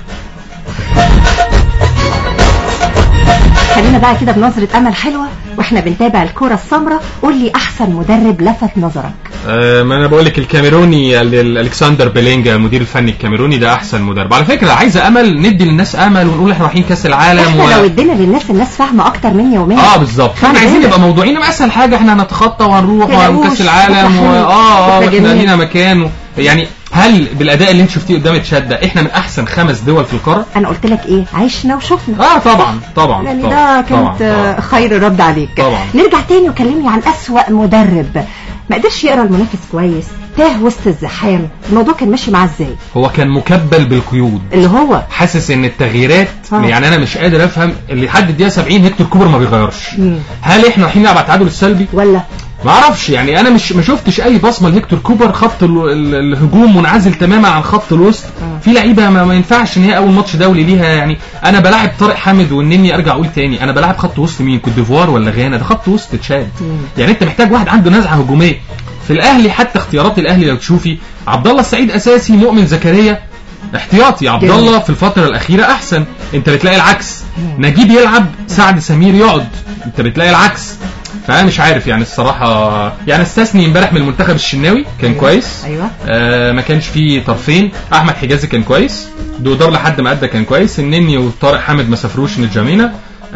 C: خلينا بقى كده بنظرة أمل حلوة وإحنا بنتابع الكرة السمراء قول لي أحسن مدرب لفت نظرك
A: آه، ما انا بقول لك الكاميروني ال- ال- الكسندر بيلينجا المدير الفني الكاميروني ده احسن مدرب على فكره عايزه امل ندي للناس امل ونقول احنا رايحين كاس العالم
C: إحنا لو ادينا للناس الناس فاهمة أكتر مني ومنك
A: اه بالظبط
C: خلي
A: احنا عايزين
C: بالك.
A: نبقى موضوعين ما اسهل حاجه احنا هنتخطى وهنروح
C: تلاقوش.
A: وهنروح كاس العالم و...
C: فكرة حلوة.
A: اه اه
C: فكرة
A: واحنا
C: جميلة.
A: لينا مكان و... يعني هل بالاداء اللي انت شفتيه قدام تشاد ده احنا من احسن خمس دول في القاره؟
C: أنا قلت لك إيه عشنا وشفنا
A: اه طبعا طبعا
C: يعني
A: طبعا
C: ده
A: طبعا,
C: كانت
A: طبعا.
C: آه، خير رد عليك
A: طبعا.
C: نرجع تاني وكلمني عن أسوأ مدرب ما قدرش يقرا المنافس كويس تاه وسط الزحام الموضوع كان ماشي معاه ازاي
A: هو كان مكبل بالقيود
C: اللي هو
A: حاسس ان التغييرات
C: آه.
A: يعني انا مش قادر افهم اللي لحد الدقيقه 70 هيكتور كوبر ما بيغيرش
C: مم.
A: هل احنا رايحين نلعب على التعادل السلبي
C: ولا
A: ما اعرفش يعني انا مش ما شفتش اي بصمه لهيكتور كوبر خط ال- ال- الهجوم منعزل تماما عن خط الوسط في لعيبه ما, ما ينفعش ان هي اول ماتش دولي ليها يعني انا بلاعب طارق حامد والنني ارجع اقول تاني انا بلاعب خط وسط مين كوت ديفوار ولا غانا ده خط وسط تشاد يعني انت محتاج واحد عنده نزعه هجوميه في الاهلي حتى اختيارات الاهلي لو تشوفي عبد الله السعيد اساسي مؤمن زكريا احتياطي عبد
C: جميل.
A: الله في الفتره الاخيره احسن انت بتلاقي العكس نجيب يلعب سعد سمير يقعد انت بتلاقي العكس فانا مش عارف يعني الصراحه يعني استثني امبارح من المنتخب الشناوي كان كويس
C: ايوه
A: آه ما كانش فيه طرفين احمد حجازي كان كويس دودار لحد ما ادى كان كويس النني وطارق حامد ما سافروش نجامينا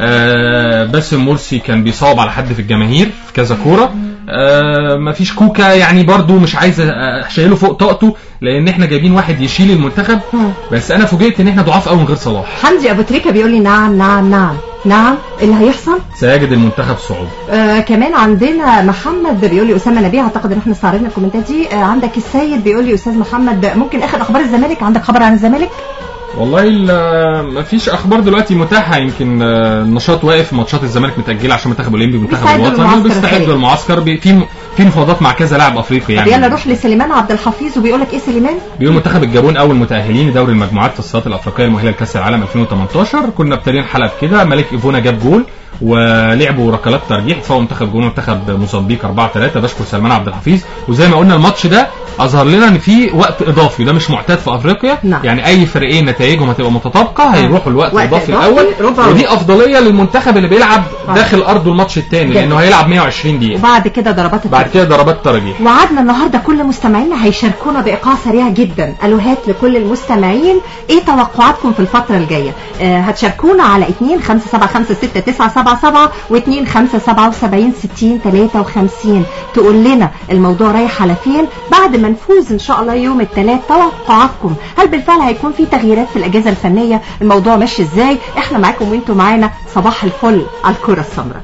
A: آه باسم مرسي كان بيصاب على حد في الجماهير في كذا كوره آه ما فيش كوكا يعني برضو مش عايز آه، شايله فوق طاقته لان احنا جايبين واحد يشيل المنتخب بس انا فوجئت ان احنا ضعاف قوي من غير صلاح
C: حمدي ابو تريكه بيقول لي نعم نعم نعم نعم إيه اللي هيحصل
A: سيجد المنتخب صعود
C: آه كمان عندنا محمد بيقول لي اسامه نبيه اعتقد ان احنا استعرضنا الكومنتات دي آه عندك السيد بيقول لي استاذ محمد ممكن اخر اخبار الزمالك عندك خبر عن الزمالك
A: والله ال- ما فيش اخبار دلوقتي متاحه يمكن آه، النشاط واقف ماتشات الزمالك متاجله عشان المنتخب الاولمبي والمنتخب
C: بيستعدوا
A: الوطني
C: للمعسكر
A: وبيستعدوا
C: الخارجي.
A: للمعسكر بي- في في مفاوضات مع كذا لاعب افريقي
C: طب
A: يعني
C: يلا نروح لسليمان عبد الحفيظ وبيقول لك ايه سليمان
A: بيقول منتخب الجابون اول متاهلين لدوري المجموعات في الصالات الافريقيه المؤهله لكاس العالم 2018 كنا ابتدينا الحلقه بكده ملك ايفونا جاب جول ولعبوا ركلات ترجيح فهو منتخب جابون منتخب موزمبيق 4 3 بشكر سلمان عبد الحفيظ وزي ما قلنا الماتش ده اظهر لنا ان في وقت اضافي وده مش معتاد في افريقيا
C: نعم.
A: يعني اي فريقين نتائجهم هتبقى متطابقه هيروحوا الوقت
C: وقت
A: الاضافي
C: إضافي،
A: الاول
C: ربع
A: ودي
C: وقت.
A: افضليه للمنتخب اللي بيلعب
C: آه.
A: داخل ارضه الماتش الثاني
C: جميل.
A: لانه هيلعب 120 دقيقه
C: وبعد كده ضربات
A: بعد كده ضربات ترجيح
C: وعدنا النهارده كل مستمعينا هيشاركونا بايقاع سريع جدا الوهات لكل المستمعين ايه توقعاتكم في الفتره الجايه آه هتشاركونا على 2 5 7 5 6 9 7 7 و2 5 77 60 53 تقول لنا الموضوع رايح على فين بعد ما نفوز ان شاء الله يوم الثلاث توقعاتكم هل بالفعل هيكون في تغييرات في الاجهزه الفنيه الموضوع ماشي ازاي احنا معاكم وانتم معانا صباح الفل على الكره السمراء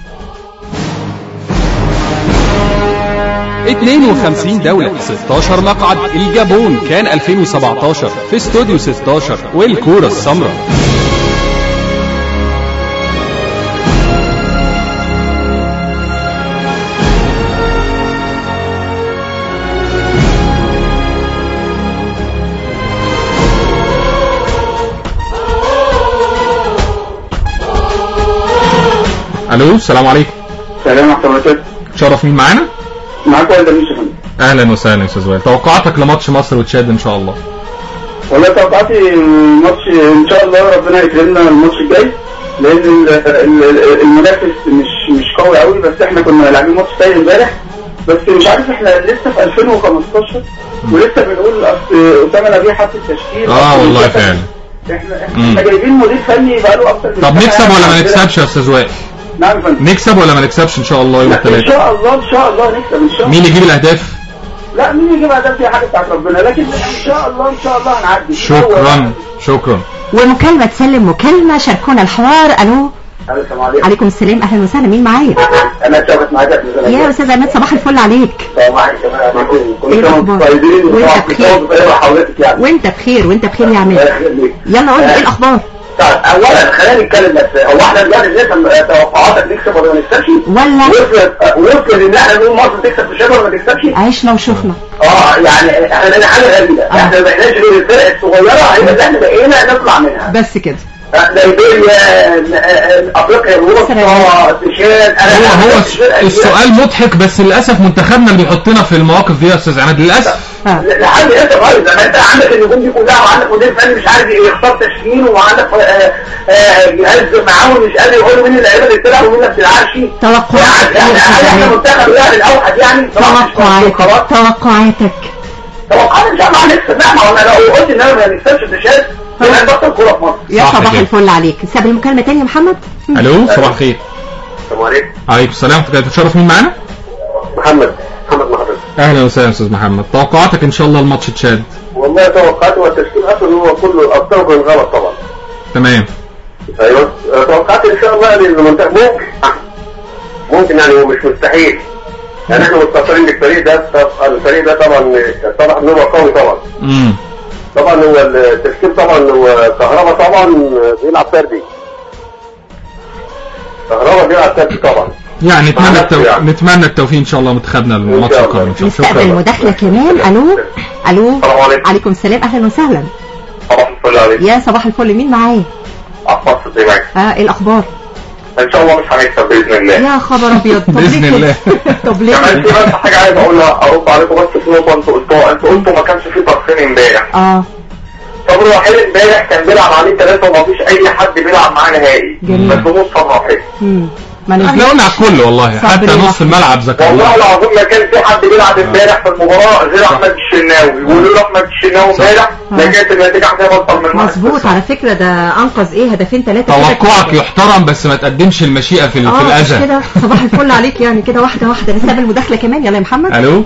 G: 52 دولة 16 مقعد الجابون كان 2017 في استوديو 16 والكورة السمراء
A: الو السلام عليكم
H: سلام ورحمه الله وبركاته
A: شرف مين معانا
H: معاك والد مش يا فندم
A: اهلا وسهلا يا استاذ وائل توقعاتك لماتش مصر وتشاد ان شاء الله
H: والله توقعاتي الماتش ان شاء الله ربنا يكرمنا الماتش الجاي لان ال- ال- ال- المنافس مش مش قوي قوي بس احنا كنا لاعبين ماتش سيء امبارح بس مش عارف احنا لسه في 2015 ولسه بنقول اصل اسامه نبيه حط التشكيل
A: اه
H: أصل
A: والله
H: الشكل-
A: فعلا
H: احنا
A: مم.
H: احنا جايبين مدير فني بقاله اكتر من
A: طب
H: سنة
A: نكسب ولا ما
H: عندنا-
A: نكسبش يا استاذ وائل
H: نعم يا فندم
A: نكسب ولا ما نكسبش ان شاء الله يوم
H: لا، ان
A: الثلاثاء
H: شاء الله ان شاء الله نكسب ان شاء الله
A: مين اللي يجيب الاهداف
H: لا مين يجيبها ده في حاجه بتاعت ربنا لكن ان شاء الله ان شاء الله هنعدي
A: شكرا شكرا
C: ومكالمة تسلم مكالمة شاركونا الحوار الو
H: السلام عليكم
C: عليكم السلام اهلا وسهلا مين معايا
H: انا شافت معاك
C: يا استاذ عماد صباح الفل عليك
H: كل سنه وانتم طيبين
C: وانت
H: وطبعا
C: بخير.
H: كل سنه حضرتك يعني
C: وانت بخير وانت بخير يا عماد يلا قول لي ايه الاخبار
H: طيب اولا خلينا نتكلم بس هو احنا دلوقتي نفهم توقعاتك نكسب ولا ما نكسبش
C: ولا
H: وصلت وصلت ان احنا نقول مصر تكسب في الشباب ولا ما تكسبش
C: عشنا وشفنا
H: اه يعني احنا بقينا حاجه غريبه احنا ما بقيناش غير الفرق الصغيره هي اللي احنا بقينا نطلع منها
C: بس كده
H: ليبيريا افريقيا الوسطى الشيشان
A: هو هو السؤال مضحك بس للاسف منتخبنا اللي بيحطنا في المواقف دي يا استاذ عماد للاسف
H: لحد امتى طيب لما انت عندك النجوم دي كلها وعندك مدير فني مش عارف يختار تشكيل وعندك آه، آه، جهاز معاون مش قادر يقول مين اللعيبه اللي بتلعب ومين اللي ما بتلعبش
C: توقعاتك
H: يعني هل احنا منتخب يعني الاوحد يعني
C: توقعاتك توقعاتك
H: توقعات ان شاء الله هنكسب لا ما هو انا لو قلت ان انا ما نكسبش النشاط يبقى نبطل كوره في مصر
C: يا
A: صح
C: صباح
A: كده.
C: الفل عليك ساب المكالمة تاني يا محمد
A: الو صباح الخير
H: السلام عليكم
A: عليكم السلام كنت تتشرف مين معانا
H: محمد محمد محمد
A: اهلا وسهلا استاذ محمد توقعاتك ان شاء الله الماتش تشاد
H: والله توقعاتي والتشكيل اصلا هو كله الاخطاء بالغلط طبعا
A: تمام
H: ايوه توقعاتي ان شاء الله يعني المنتخب ممكن ممكن يعني هو مش مستحيل يعني احنا مستقرين بالفريق ده طب- الفريق ده طبعا طبعا ان هو قوي طبعا
A: امم
H: طبعا هو التشكيل طبعا هو كهربا طبعا بيلعب فردي كهربا بيلعب فردي طبعا
A: يعني نتمنى
H: مع
A: التو...
H: نفسه يعني.
A: نتمنى التوفيق ان شاء الله منتخبنا الماتش
H: شاء
A: القادم ان شاء الله
C: نستقبل
A: شكرا
C: مداخلة كمان الو الو
H: السلام عليكم.
C: عليكم السلام اهلا وسهلا
H: صباح الفل عليك
C: يا صباح الفل مين معايا
H: عباس الدماغ
C: اه ايه الاخبار
H: ان شاء الله مش هنكسب باذن الله
C: يا خبر ابيض طب ليه
A: بإذن
C: كده؟
A: الله.
C: طب ليه
H: كمان
C: كده؟
H: في بس حاجه عايز اقولها ارد عليكم بس في نقطه انتوا قلتوها انتوا قلتوا ما كانش في طرفين امبارح
C: اه
H: صبري وحيد امبارح كان بيلعب عليه ثلاثه وما فيش اي حد بيلعب معاه نهائي
C: جميل.
H: بس نص صبري وحيد
C: مم. ما
A: احنا
C: نزلش.
A: قلنا على الكل والله
C: صبري
A: حتى نص
C: وحيد.
A: الملعب ذكر
H: والله
A: الله
H: العظيم ما كان في حد بيلعب امبارح في المباراه غير احمد الشناوي ولولا احمد الشناوي امبارح ما كانت النتيجه هتبقى اكتر من واحد.
C: مظبوط على فكرة ده انقذ ايه هدفين ثلاثة
A: توقعك يحترم بس ما تقدمش المشيئة في, ال- في
C: اه مش
A: الأذى
C: كده صباح الفل عليك يعني كده واحدة واحدة نستقبل مداخلة كمان يلا يا محمد
A: الو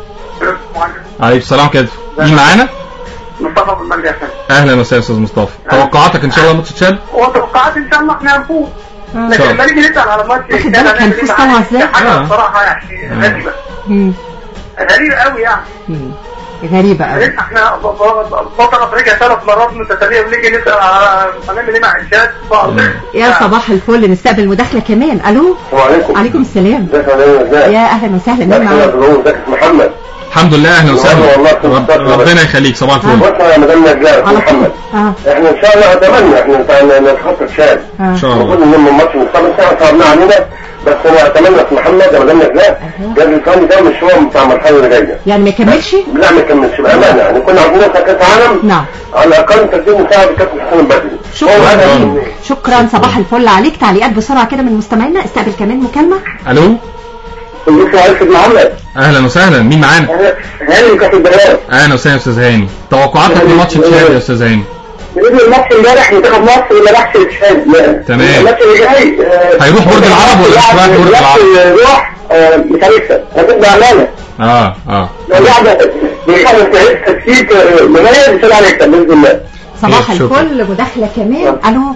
A: عليكم السلام كده مين معانا
H: مصطفى بن مجدي حسن
A: اهلا وسهلا استاذ مصطفى توقعاتك ان شاء الله ماتش تشاد
H: هو توقعات ان شاء الله احنا هنفوز
C: آه.
A: شاء
H: لكن
A: الله.
H: لما نيجي نسال على ماتش
C: واخد
H: الرجالة
C: بالك
H: هنعمل
C: هنفوز
H: إيه
C: طبعا
H: معاه؟
C: إزاي؟
H: حاجه
A: آه.
H: بصراحه يعني غريبه
C: مم.
H: غريبه قوي يعني
C: مم. غريبة قوي
H: لسه احنا ب- ب- بطل افريقيا ثلاث مرات متتاليه ونيجي نسال على هنعمل ايه مع انشاد
C: يا صباح الفل نستقبل مداخلة كمان الو
H: السلام عليكم
C: عليكم السلام
H: ازيك يا نايم ازيك
C: يا اهلا وسهلا مين معانا
H: ازيك يا محمد
A: الحمد لله اهلا وسهلا
H: والله
A: رب- ربنا يخليك صباح الفل
H: بص يا مدام نجلاء
C: على طول
H: محمد
C: اه
H: احنا ان شاء الله اتمنى احنا نتخطى تشاد
C: اه
A: ان شاء الله
H: المفروض ان الماتش مستقبل ساعه صعبنا علينا بس انا اتمنى في محمد يا مدام نجلاء جاب الفني ده مش هو بتاع المرحله اللي جايه
C: يعني ما يكملش
H: لا ما كملش بامانه يعني كنا عاوزين نوصل كاس عالم
C: نعم
H: على الاقل تقديم مساعد كابتن حسام البدري
C: شكراً.
H: هو هذا
A: شكراً.
H: ال-
C: شكرا صباح الفل عليك تعليقات بسرعة كده من مستمعينا استقبل كمان مكالمة
A: الو
H: الدكتور عايز محمد
A: اهلا وسهلا مين معانا
H: هاني كابتن البلاد
A: اهلا وسهلا يا استاذ هاني توقعاتك لماتش تشاد يا استاذ هاني
H: بالنسبه للماتش امبارح منتخب مصر ما راحش التشاد
A: تمام.
H: الماتش اللي جاي آه،
A: هيروح برج العرب ولا مش رايح برج العرب؟
H: يروح آه، مش هنكسب هتبقى بامانه
A: اه اه
H: لو لعبه بيخلص تكتيك آه، مميز مش هنكسب باذن الله
C: صباح
A: خير، شكراً.
C: الفل مداخلة كمان الو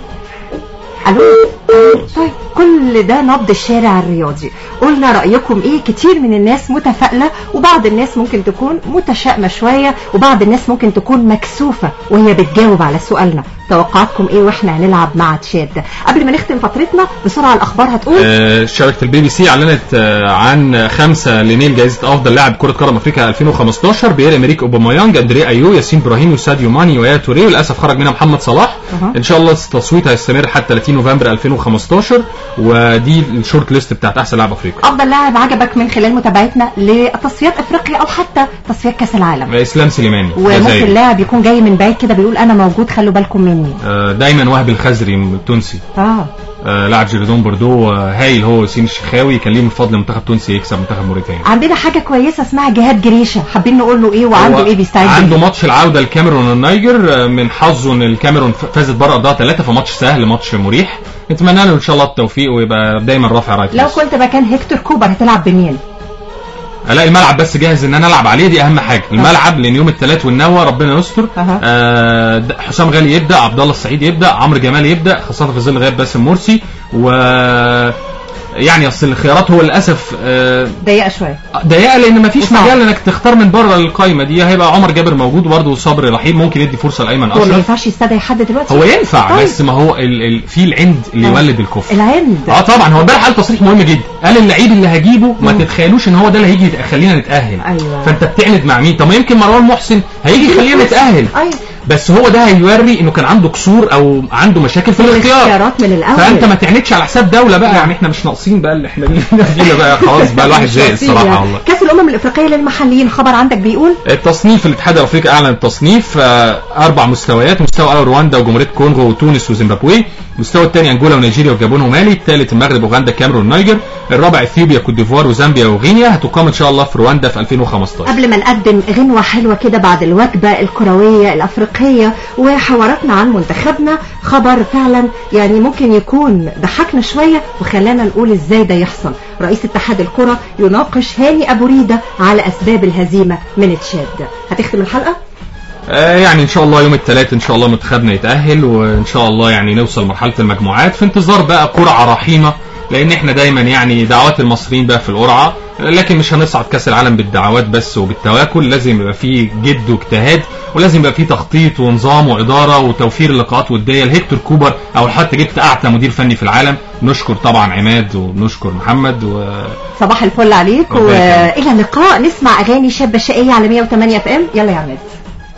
C: الو طيب كل ده نبض الشارع الرياضي قلنا رأيكم ايه كتير من الناس متفائلة وبعض الناس ممكن تكون متشائمة شوية وبعض الناس ممكن تكون مكسوفة وهي بتجاوب على سؤالنا توقعاتكم ايه واحنا هنلعب مع تشاد قبل ما نختم فترتنا بسرعة الاخبار هتقول
A: آه، شبكة البي بي سي اعلنت آه، عن خمسة لنيل جائزة افضل لاعب كرة قدم افريقيا 2015 بيير امريك اوباميانج اندري ايو ياسين ابراهيم وساديو ماني ويا توري وللاسف خرج منها محمد صلاح
C: أها.
A: ان شاء الله التصويت هيستمر حتى 30 نوفمبر 2015 ودي الشورت ليست بتاعت احسن لاعب افريقي
C: افضل لاعب عجبك من خلال متابعتنا لتصفيات افريقيا او حتى تصفيات كاس العالم
A: اسلام سليماني
C: وممكن
A: جزائري.
C: لاعب يكون جاي من بعيد كده بيقول انا موجود خلوا بالكم مني
A: آه، دايما وهب الخزري التونسي
C: اه
A: آه، لاعب جيريدون بوردو آه، هايل هو ياسين الشخاوي كان ليه من فضل منتخب تونسي يكسب منتخب موريتانيا
C: عندنا حاجة كويسة اسمها جهاد جريشة حابين نقول له ايه وعنده
A: هو
C: ايه بيستعد
A: عنده
C: ليه؟
A: ماتش العوده الكاميرون والنيجر آه، من حظه ان الكاميرون ف- فازت بره ارضها ثلاثه فماتش سهل ماتش مريح نتمنى له ان شاء الله التوفيق ويبقى دايما رافع رايه
C: لو
A: مصر.
C: كنت مكان هيكتور كوبر هتلعب بمين
A: الاقي الملعب بس جاهز ان انا العب عليه دي اهم حاجه الملعب لان يوم الثلاث والنوى ربنا يستر
C: أها.
A: آه د- حسام غالي يبدا عبد الله السعيد يبدا عمرو جمال يبدا خاصه في ظل غياب باسم مرسي و يعني اصل الخيارات هو للاسف آه
C: ضيقه شويه
A: ضيقه لان مفيش
C: وصعب.
A: مجال انك تختار من بره القايمه دي هيبقى عمر جابر موجود وبرضه صبري رحيم ممكن يدي فرصه لايمن
C: هو ما
A: اشرف
C: ينفعش يستدعي حد دلوقتي
A: هو ينفع
C: طيب.
A: بس ما هو ال ال في العند اللي
C: آه.
A: يولد الكفر
C: العند
A: اه طبعا هو امبارح قال تصريح مهم جدا قال اللعيب اللي هجيبه ما تتخيلوش ان هو ده اللي هيجي يخلينا نتاهل
C: أيوة.
A: فانت بتعند مع مين طب ما يمكن مروان محسن هيجي يخلينا نتاهل
C: ايوه
A: بس هو ده هيوري انه كان عنده قصور او عنده مشاكل في الاختيار
C: الاختيارات من الاول
A: فانت ما تعندش على حساب دوله بقى يعني احنا مش ناقصين بقى اللي احنا فينا بقى خلاص بقى الواحد زهق الصراحه والله
C: كاس الامم الافريقيه للمحليين خبر عندك بيقول
A: التصنيف الاتحاد الافريقي اعلن التصنيف آه، اربع مستويات مستوى اول رواندا وجمهوريه كونغو وتونس وزيمبابوي المستوى الثاني انجولا ونيجيريا وجابون ومالي الثالث المغرب وغندا كاميرون والنيجر الرابع اثيوبيا كوت ديفوار وزامبيا وغينيا هتقام ان شاء الله في رواندا في 2015
C: قبل ما نقدم غنوة حلوة كده بعد الوجبة الكروية الأفريقية وحواراتنا عن منتخبنا خبر فعلا يعني ممكن يكون ضحكنا شوية وخلانا نقول ازاي ده يحصل رئيس اتحاد الكرة يناقش هاني أبو ريدة على أسباب الهزيمة من تشاد هتختم الحلقة؟
A: آه، يعني ان شاء الله يوم الثلاث ان شاء الله منتخبنا يتاهل وان شاء الله يعني نوصل مرحله المجموعات في انتظار بقى قرعه رحيمه لان احنا دايما يعني دعوات المصريين بقى في القرعه لكن مش هنصعد كاس العالم بالدعوات بس وبالتواكل لازم يبقى فيه جد واجتهاد ولازم يبقى فيه تخطيط ونظام واداره وتوفير اللقاءات والديه لهيكتور كوبر او حتى جبت اعتى مدير فني في العالم نشكر طبعا عماد ونشكر محمد و
C: صباح الفل عليك
A: ربنا يكرمك.
C: وإلى اللقاء نسمع أغاني شابة شقية على 108 اف ام يلا يا عماد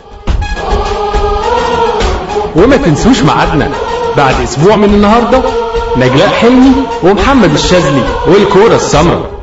G: وما تنسوش ميعادنا بعد اسبوع من النهارده نجلاء حلمي ومحمد الشاذلي والكوره السمراء